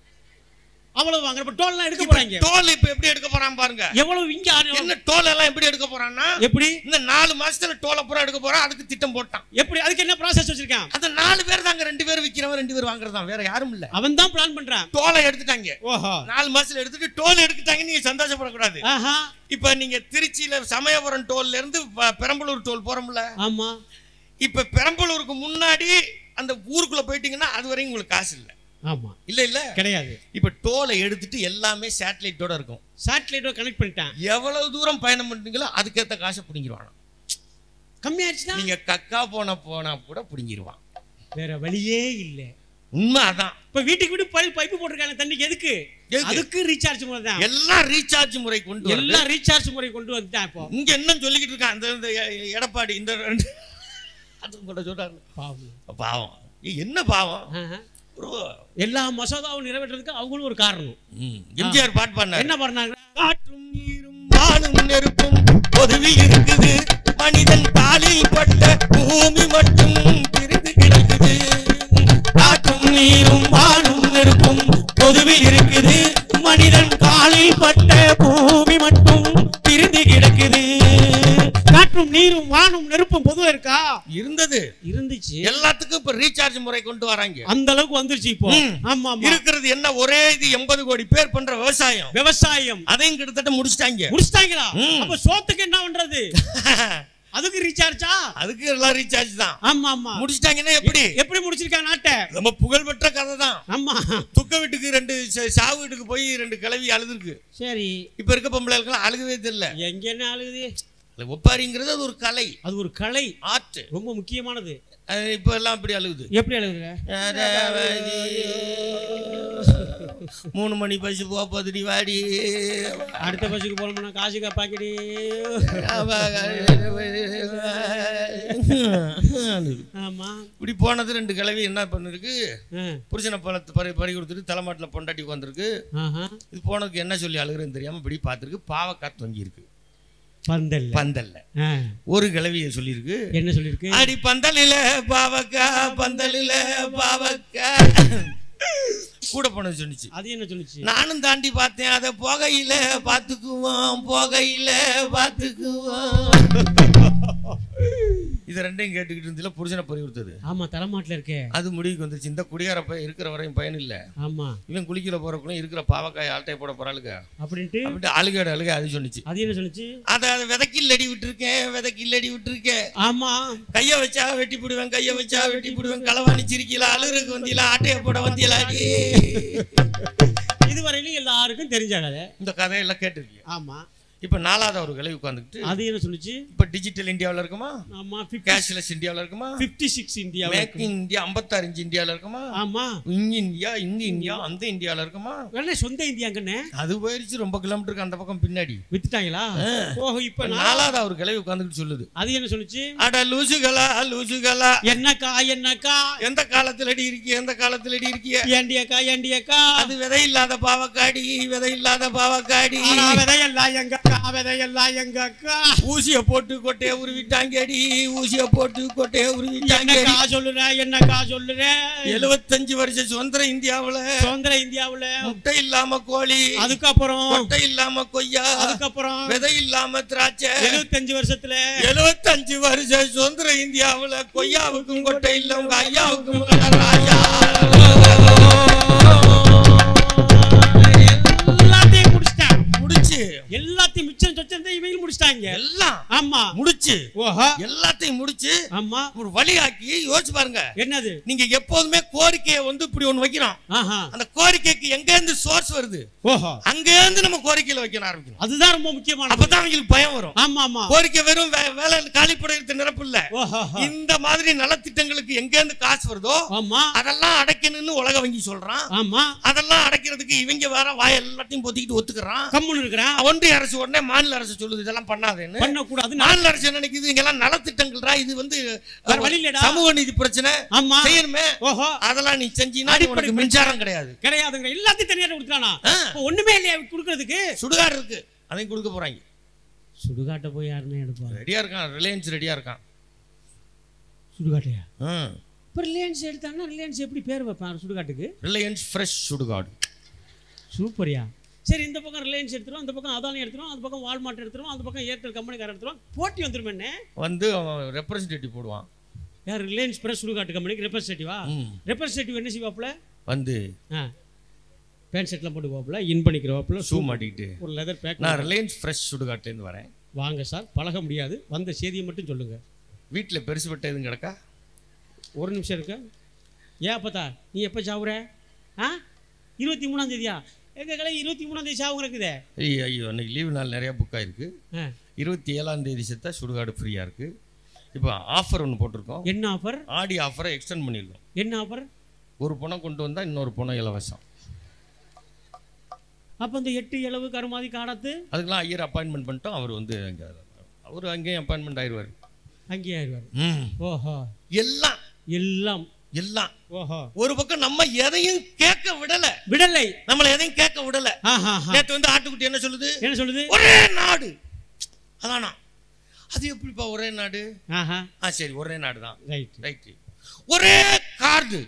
அவ்வளவு வாங்குற இப்ப டோல்லாம் எடுக்க போறாங்க டோல் இப்ப எப்படி எடுக்க போறான் பாருங்க எவ்வளவு இங்க ஆறு- என்ன டோல் எல்லாம் எப்படி எடுக்க போறான்னா எப்படி இந்த நாலு மாசத்துல டோலை பூரா எடுக்க போறான் அதுக்கு திட்டம் போட்டான் எப்படி அதுக்கு என்ன ப்ராசஸ் வச்சிருக்கான் அந்த நாலு பேர் தாங்க ரெண்டு பேர் விக்கிறவன் ரெண்டு பேர் வாங்குறதான் வேற யாரும் இல்ல அவன் தான் பிளான் பண்றான் டோலை எடுத்துட்டாங்க ஓஹோ நாலு மாசத்துல எடுத்துட்டு டோல் எடுத்துட்டாங்க நீங்க சந்தோஷப்படக்கூடாது ஆஹா இப்ப நீங்க திருச்சியில சமயபுரம் டோல்ல இருந்து ப- பெரம்பலூர் டோல் போறோம்ல ஆமா இப்ப பெரம்பலூருக்கு முன்னாடி அந்த ஊருக்குள்ள போயிட்டீங்கன்னா அது வரையும் உங்களுக்கு காசு இல்ல ஆமா இல்ல இல்ல கிடையாது இப்ப டோலை எடுத்துட்டு எல்லாமே சேட்டலைட்டோட இருக்கும் சேட்டலைட்டோ கனெக்ட் பண்ணிட்டான் எவ்வளவு தூரம் பயணம் பண்றீங்களோ அதுக்கேத்த காசை பிடிங்கிருவான் கம்மி ஆயிடுச்சுன்னா நீங்க கக்கா போன போனா கூட பிடிங்கிருவான் வேற வழியே இல்ல உண்மை அதான் இப்ப வீட்டுக்கு வீடு பைப் பைப்பு போட்டிருக்காங்க தண்ணிக்கு எதுக்கு எதுக்கு? அதுக்கு ரீசார்ஜ் முறை தான் எல்லாம் ரீசார்ஜ் முறை கொண்டு வரது. எல்லாம் ரீசார்ஜ் முறை கொண்டு வந்துட்டான் இப்போ இங்க என்ன சொல்லிக்கிட்டு இருக்கான் இந்த இந்த எ- எடப்பாடி இந்த ரெண்டு அது கூட சொல்றாரு பாவம். பாவம் ஏய், என்ன பாவம் ஆஹா. bro, எல்லா மசோதாவும் நிறைவேற்றதுக்கு அவங்களும் ஒரு காரணம் ம், எம்ஜிஆர் பாட்டு பாடினாரு என்ன பண்ணாங்க காற்றும் நீரும் வானும் நெருப்பும் பொதுவில் இருக்குது மனிதன் காலில் பட்ட பூமி மட்டும் பிரிந்து கிடக்குது காற்றும் நீரும் வானும் நெருப்பும் பொதுவில் இருக்குது மனிதன் காலில் பட்ட பூமி மட்டும் பிரிந்து கிடக்குது காற்றும் நீரும் வானும் நெருப்பும் பொதுவா இருக்கா இருந்தது இருந்துச்சு எல்லாத்துக்கும் இப்ப ரீசார்ஜ் முறை கொண்டு வராங்க அந்த அளவுக்கு வந்துருச்சு இப்போ ம். ஆமா ஆமா இருக்கிறது என்ன ஒரே இது எண்பது கோடி பேர் பண்ற விவசாயம் விவசாயம் அதையும் கிட்டத்தட்ட முடிச்சிட்டாங்க முடிச்சிட்டாங்களா ம். அப்ப சோத்துக்கு என்ன பண்றது அதுக்கு ரீசார்ஜா அதுக்கு எல்லாம் ரீசார்ஜ் தான் ஆமா ஆமா முடிச்சிட்டாங்கன்னா எப்படி எப்படி முடிச்சிருக்காங்க நாட்டை நம்ம புகழ்பெற்ற கதை தான் ஆமா துக்க வீட்டுக்கு ரெண்டு ச- சாவு வீட்டுக்கு போய் ரெண்டு கிளவி அழுதுருக்கு சரி இப்ப இருக்க பொம்பளைகளுக்கெல்லாம் அழுகவே தெரியல எங்க என்ன அழுகுது அது ஒப்பாரிங்கிறது அது ஒரு கலை அது ஒரு கலை ஆர்ட் ரொம்ப முக்கியமானது இப்ப எல்லாம் இப்படி அழுகுது எப்படி அழுகுற மூணு மணி பஸ் போ பதுடி வாடி அடுத்த பஸ்ஸுக்கு போனோம்னா காசு காப்பாக்கிடி ஆமா இப்படி போனது ரெண்டு கிளவி என்ன பண்ணிருக்கு ஆ, புருஷனை பணத்தை பறி பறி கொடுத்துட்டு தலைமாட்டில் பொண்டாட்டி உட்காந்துருக்கு ஆஹா. இது போனதுக்கு என்ன சொல்லி அழுகுறேன்னு தெரியாம இப்படி பார்த்துருக்கு பாவக்காய் தொங்கி இருக்கு பந்தல்ல பந்தல்ல ஆ, ஒரு கிளவிய சொல்லியிருக்கு என்ன சொல்லிருக்கு அடி பந்தலில பாவக்கா பந்தலில பாவக்கா கூட போனது சொன்னிச்சு அது என்ன சொல்லுச்சு நானும் தாண்டி பார்த்தேன் அதை போகையில பார்த்துக்குவோம் போகையில பார்த்துக்குவோம் இது ரெண்டையும் கேட்டுக்கிட்டு இருந்ததுல புருஷனை பறி கொடுத்தது ஆமா தலைமாட்டுல இருக்கே அது முடிவுக்கு வந்துருச்சு இந்த குடியார பையன் இருக்கிற வரையும் பயன் இல்ல ஆமா இவன் குளிக்கிற போறக்குள்ள இருக்கிற பாவக்காய் ஆட்டையை போட போறாளுங்க அப்படின்ட்டு அப்படின்ட்டு அழுகாடு அழுக அது சொன்னிச்சு அது என்ன சொல்லுச்சு அதை அதை விதைக்கில்லடி விட்டுருக்கேன் விதைக்கில்லடி விட்டுருக்கேன் ஆமா கைய வச்சா வெட்டி போடுவேன் கைய வச்சா வெட்டி போடுவேன் களவாணி சிரிக்கல அழுகுறதுக்கு வந்தியல ஆட்டைய போட வந்தியல இதுவரையிலும் எல்லாருக்கும் தெரிஞ்ச கதை இந்த கதையெல்லாம் கேட்டிருக்கீங்க ஆமா இப்ப நாலாவது ஒரு கிளை உட்காந்துக்கிட்டு அது என்ன சொல்லுச்சு இப்ப டிஜிட்டல் இந்தியாவுல இருக்குமா ஆமா கேஷ்லெஸ் இந்தியாவுல இருக்குமா fifty six India make in India ஐம்பத்தாறு இன்ச்சு இந்தியாவுல இருக்குமா ஆமா இங்க இந்தியா இங்க இந்தியா அந்த இந்தியாவுல இருக்குமா வேணா சொந்த இந்தியாங்கண்ணே அது போயிருச்சு ரொம்ப கிலோமீட்டருக்கு அந்த பக்கம் பின்னாடி வித்துட்டாங்களா ஓஹோ இப்ப இப்ப நான் நாலாவது ஒரு கிளை உட்காந்துக்கிட்டு சொல்லுது அது என்ன சொல்லுச்சு அட லூசுகளா லூசுகளா என்னக்கா என்னக்கா எந்த காலத்துல அடி இருக்கிய எந்த காலத்துல அடி இருக்கிய ஏண்டியக்கா ஏண்டியக்கா அது விதை இல்லாத பாவக்காடி விதை இல்லாத பாவக்காடி ஆனா விதையெல்லாம் எங்க அக்கா விதையெல்லாம் எங்க அக்கா ஊசிய போட்டு கொட்டைய உருவிட்டாங்கடி ஊசிய போட்டு கொட்டைய உருவிட்டாங்கடி என்னக்கா சொல்லுற என்னக்கா சொல்லுற எழுபத்தஞ்சு வருஷம் சுதந்திர இந்தியாவுல சுதந்திர இந்தியாவுல முட்டை இல்லாம கோழி அதுக்கப்புறம் கொட்டை இல்லாம கொய்யா அதுக்கப்புறம் விதை இல்லாம திராட்சை எழுபத்தஞ்சு வருஷத்துல எழுபத்தஞ்சு வருஷம் சுதந்திர இந்தியாவுல கொய்யாவுக்கும் கொட்டை இல்ல உங்க ஐயாவுக்கும் ராஜா எல்லாத்தையும் முடிச்சிட்டாங்க முடிச்சு எல்லாத்தையும் மிச்சம் சொச்சத்தை இவங்க முடிச்சிட்டாங்க எல்லாம் ஆமா முடிச்சு ஓஹோ எல்லாத்தையும் முடிச்சு ஆமா ஒரு வழியாக்கி யோசிச்சு பாருங்க என்னது நீங்க எப்போதுமே கோரிக்கையை வந்து இப்படி ஒண்ணு வைக்கிறோம் ஆஹா அந்த கோரிக்கைக்கு எங்க இருந்து சோர்ஸ் வருது ஓஹோ அங்க இருந்து நம்ம கோரிக்கையில வைக்க ஆரம்பிக்கணும் அதுதான் ரொம்ப முக்கியமானது அப்பதான் அவங்களுக்கு பயம் வரும் ஆமா ஆமா கோரிக்கை வெறும் வே- வேலை காலிப்படையிறது நிரப்பு இல்ல ஓஹோ இந்த மாதிரி நலத்திட்டங்களுக்கு எங்க இருந்து காசு வருதோ ஆமா அதெல்லாம் அடைக்கணும்னு உலக வங்கி சொல்றான் ஆமா அதெல்லாம் அடைக்கிறதுக்கு இவங்க வேற வாய் எல்லாத்தையும் பொத்திக்கிட்டு ஒத்துக்கிறான் கம்முன்னு இருக்கிறான் ஒன்றிய அரசு உடனே மாநில அரசு சொல்லுது இதெல்லாம் பண்ண பண்ணாதேன்னு பண்ணக்கூடாது மாநில அரசு என்ன நினைக்குது இங்கெல்லாம் நலத்திட்டங்கள்ரா இது வந்து வேற வழி இல்லடா. சமூக நீதி பிரச்சனை ஆமா செய்யணுமே ஓஹோ அதெல்லாம் நீ செஞ்சீனா அடிப்படை உனக்கு மின்சாரம் கிடையாது கிடையாதுங்க எல்லாத்தையும் தனியாக கொடுத்துட்டானா ஆ. இப்போ ஒண்ணுமே இல்லையா கொடுக்கறதுக்கு சுடுகாடு இருக்கு அதையும் கொடுக்க போறாங்க சுடுகாட்டை போய் யாருன்னு எடுப்பாங்க ரெடியா இருக்கான் ரிலையன்ஸ் ரெடியா இருக்கான் சுடுகாட்டையா ம். இப்போ ரிலையன்ஸ் எடுத்தாங்கன்னா ரிலையன்ஸ் எப்படி பேர் வைப்பான் சுடுகாட்டுக்கு ரிலையன்ஸ் ஃப்ரெஷ் சுடுகாடு சூப்பர்யா சரி இந்த பக்கம் ரிலையன்ஸ் எடுத்துரும் அந்த பக்கம் அதானி எடுத்துரும் அந்த பக்கம் வால்மார்ட் எடுத்துரும் அந்த பக்கம் ஏர்டெல் கம்பெனிக்கார எடுத்துரும் போட்டி வந்துரும் என்ன வந்து அவன் ரெப்ரசன்டேட்டிவ் போடுவான் யார் ரிலையன்ஸ் பிரஸ் சுடுகாட்டு கம்பெனிக்கு ரெப்ரஸன்டேட்டிவா ம். ரெப்ரஸன்டேட்டிவ் என்ன செய்வாப்புல வந்து ஆ பேண்ட் ஷர்ட்லாம் போட்டு போவாப்புல இன் பண்ணிக்கிறவாப்புல ஷூ மாட்டிக்கிட்டு ஒரு லெதர் பேக் நான் ரிலையன்ஸ் ஃப்ரெஷ் சுடுகாட்டுலேருந்து வரேன் வாங்க சார் பழக முடியாது வந்த செய்தியை மட்டும் சொல்லுங்க வீட்டில் பெருசு பட்ட எதுவும் கிடக்கா ஒரு நிமிஷம் இருக்கு ஏன் அப்பத்தா நீ எப்போ சாவுற ஆ இருபத்தி மூணாம் தேதியா எங்க கடை இருபத்தி மூணாம் தேதி சாவு இருக்குதே ஐயோ ஐயோ அன்னைக்கு லீவு நாள் நிறையா புக் ஆயிருக்கு ஆ. இருபத்தி ஏழாம் தேதி செத்தா சுடுகாடு ஃப்ரீயாக இருக்கு இப்போ ஆஃபர் ஒன்று போட்டிருக்கோம் என்ன ஆஃபர் ஆடி ஆஃபரை எக்ஸ்டெண்ட் பண்ணியிருக்கோம் என்ன ஆஃபர் ஒரு பணம் கொண்டு வந்தால் இன்னொரு பணம் இலவசம் அப்போ இந்த எட்டு இளவு கருமாதி காடத்து அதுக்கெல்லாம் ஐயர் அப்பாயின்மெண்ட் பண்ணிட்டோம் அவர் வந்து அங்கே அவர் அங்கேயும் அப்பாயின்மெண்ட் ஆயிடுவார் அங்கேயே ஆயிடுவார் ம் ஓஹோ எல்லாம் எல்லாம் எல்லாம் ஓஹோ ஒரு பக்கம் நம்ம எதையும் கேட்க விடல விடலை நம்மள எதையும் கேட்க விடல ஆஹா நேற்று வந்து ஆட்டுக்குட்டி என்ன சொல்லுது என்ன சொல்லுது ஒரே நாடு அதானா அது எப்படிப்பா ஒரே நாடு ஆஹா ஆ சரி ஒரே நாடு தான் ரைட் ரைட்டு ஒரே கார்டு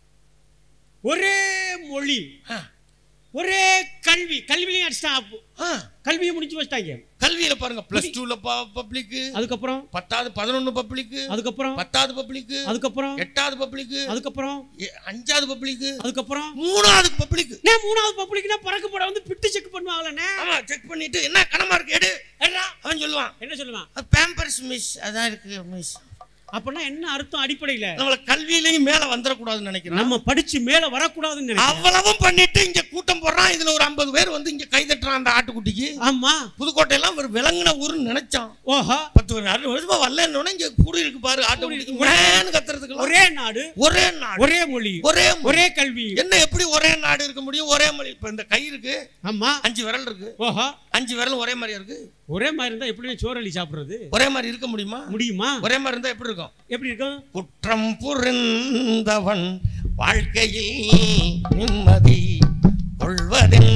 ஒரே மொழி ஆ, ஒரே கல்வி கல்விலையும் அடிச்சிட்டான் அப்போ ஆ, கல்வியை முடிச்சு வச்சிட்டாங்க கல்வியில பாருங்க பிளஸ் டூல பப்ளிக்கு அதுக்கப்புறம் பத்தாவது பதினொன்னு பப்ளிக்கு அதுக்கப்புறம் பத்தாவது பப்ளிக்கு அதுக்கப்புறம் எட்டாவது பப்ளிக்கு அதுக்கப்புறம் அஞ்சாவது பப்ளிக்கு அதுக்கப்புறம் மூணாவது பப்ளிக்கு நான் மூணாவது பப்ளிக்னா பறக்க போட வந்து பிட்டு செக் பண்ணுவாங்களே ஆமா செக் பண்ணிட்டு என்ன கனமா இருக்கு எடு எடுடா. அவன் சொல்லுவான் என்ன சொல்லுவான் பேம்பர்ஸ் மிஸ் அதான் இருக்கு மிஸ் அப்படின்னா என்ன அர்த்தம் அடிப்படையில நம்மள கல்வியிலையும் மேல வந்துடக்கூடாதுன்னு நினைக்கிறேன் நம்ம படிச்சு மேல வரக்கூடாதுன்னு நினைக்கிறேன் அவ்வளவும் பண்ணிட்டு இங்க கூட்டம் போடுறான் இதுல ஒரு ஐம்பது பேர் வந்து இங்க கை தட்டுறான் அந்த ஆட்டுக்குட்டிக்கு ஆமா புதுக்கோட்டையெல்லாம் ஒரு விலங்கின ஊருன்னு நினைச்சான் ஓஹோ பத்து வருஷம் அறுபது வருஷமா வரலன்னு இங்க கூடி இருக்கு பாரு ஆட்டுக்குட்டிக்கு மேன்னு கத்துறதுக்கு ஒரே நாடு ஒரே நாடு ஒரே மொழி ஒரே மொழி. ஒரே கல்வி என்ன எப்படி ஒரே நாடு இருக்க முடியும் ஒரே மொழி இப்ப இந்த கை இருக்கு ஆமா அஞ்சு விரல் இருக்கு ஓஹோ அஞ்சு விரலும் ஒரே மாதிரியா இருக்கு ஒரே மாதிரி இருந்தா எப்படி சோறலி சாப்பிடுறது ஒரே மாதிரி இருக்க முடியுமா முடியுமா ஒரே மாதிரி இருந்தா எப்படி இருக்கும் எப்படி இருக்கும் குற்றம் புரிந்தவன் வாழ்க்கையில் நிம்மதி கொள்வதென்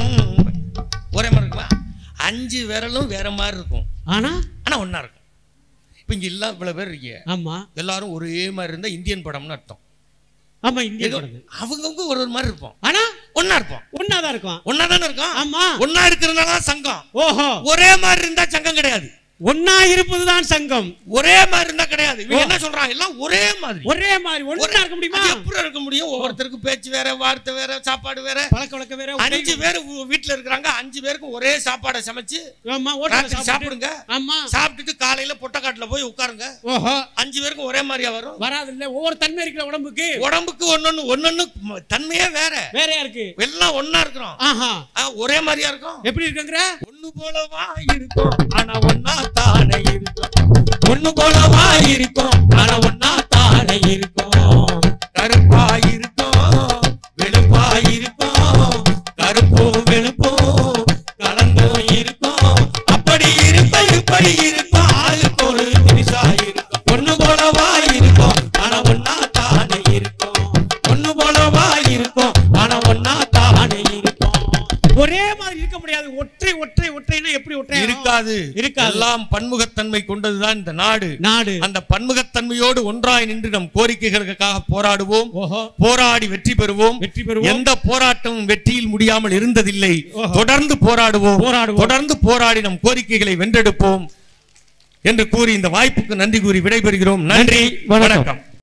ஒரே மாதிரி இருக்குமா அஞ்சு விரலும் வேற மாதிரி இருக்கும் ஆனா ஆனா ஒண்ணா இருக்கும் இப்ப இங்க இல்ல இவ்வளவு பேர் இருக்கீங்க ஆமா எல்லாரும் ஒரே மாதிரி இருந்தா இந்தியன் படம்னு அர்த்தம் ஆமா இந்திய படகு. அவங்கவுங்க ஒரு ஒரு மாதிரி இருப்போம் ஆனா ஒண்ணா இருப்போம் ஒன்னாதான் இருக்கும் ஒண்ணா தானே இருக்கும் ஆமா ஒண்ணா இருக்கிறதுனால தான் சங்கம் ஓஹோ ஒரே மாதிரி இருந்தா சங்கம் கிடையாது ஒன்னா இருப்பதுதான் சங்கம் ஒரே மாதிரி இருந்தா கிடையாது இவங்க என்ன சொல்றாங்க எல்லாம் ஒரே மாதிரி ஒரே மாதிரி ஒன்னா இருக்க முடியுமா அது எப்படி இருக்க முடியும் ஒவ்வொருத்தருக்கு பேச்சு வேற வார்த்தை வேற சாப்பாடு வேற பழக்க வழக்க வேற உடை- அஞ்சு பேர் வீ- வீட்டுல இருக்கிறாங்க அஞ்சு பேருக்கும் ஒரே சாப்பாடை சமைச்சு ஆமா ஓட்டல ராத்திரி சாப்பிடுங்க ஆமா சாப்பிட்டுட்டு காலையில பொட்டக்காட்டுல போய் உட்காருங்க ஓஹோ அஞ்சு பேருக்கும் ஒரே மாதிரியா வரும் வராது இல்ல ஒவ்வொரு தன்மை இருக்கிற உடம்புக்கு உடம்புக்கு ஒன்னொன்னு ஒன்னொன்னு ம- தன்மையே வேற வேறையா இருக்கு எல்லாம் ஒண்ணா இருக்கிறோம் ஆஹா ஆ, ஒரே மாதிரியா இருக்கும் எப்படி இருக்குங்கிற ஒண்ணு போலவா இருக்கும் ஆனா ஒன்னா தானே இருக்கும் ஒண்ணு போலவா இருக்கும் ஆனா ஒன்னா தானே இருக்கும் கருப்பா இருக்கும் வெளுப்பா இருக்கும் கருப்பும் வெளுப்பும் கலந்தும் இருக்கும் அப்படி இருப்ப இப்படி இருக்கும் ஆளுக்கு ஒரு திரிசா இருக்கும் ஒண்ணு போலவா இருக்கும் ஆனா ஒன்னா தானே இருக்கும் ஒண்ணு போலவா இருக்கும் ஆனா ஒன்னா தானே இருக்கும் ஒரே மாதிரி இருக்க முடியாது ஒற்றை ஒற்றை ஒற்றைனா எப்படி ஒற்றை ஆகும்? இருக்காது இருக்காது. எல்லாம் பன்முகத்தன்மை கொண்டதுதான் இந்த நாடு நாடு அந்த பன்முகத்தன்மையோடு ஒன்றாய் நின்று நம் கோரிக்கைகளுக்காக போராடுவோம் ஓஹோ போராடி வெற்றி பெறுவோம் வெற்றி பெறுவோம் எந்த போராட்டமும் வெற்றியில் முடியாமல் இருந்ததில்லை ஓஹோ. தொடர்ந்து போராடுவோம் போராடுவோம். தொடர்ந்து போராடி நம் கோரிக்கைகளை வென்றெடுப்போம் என்று கூறி இந்த வாய்ப்புக்கு நன்றி கூறி விடைபெறுகிறோம் நன்றி வணக்கம். வணக்கம்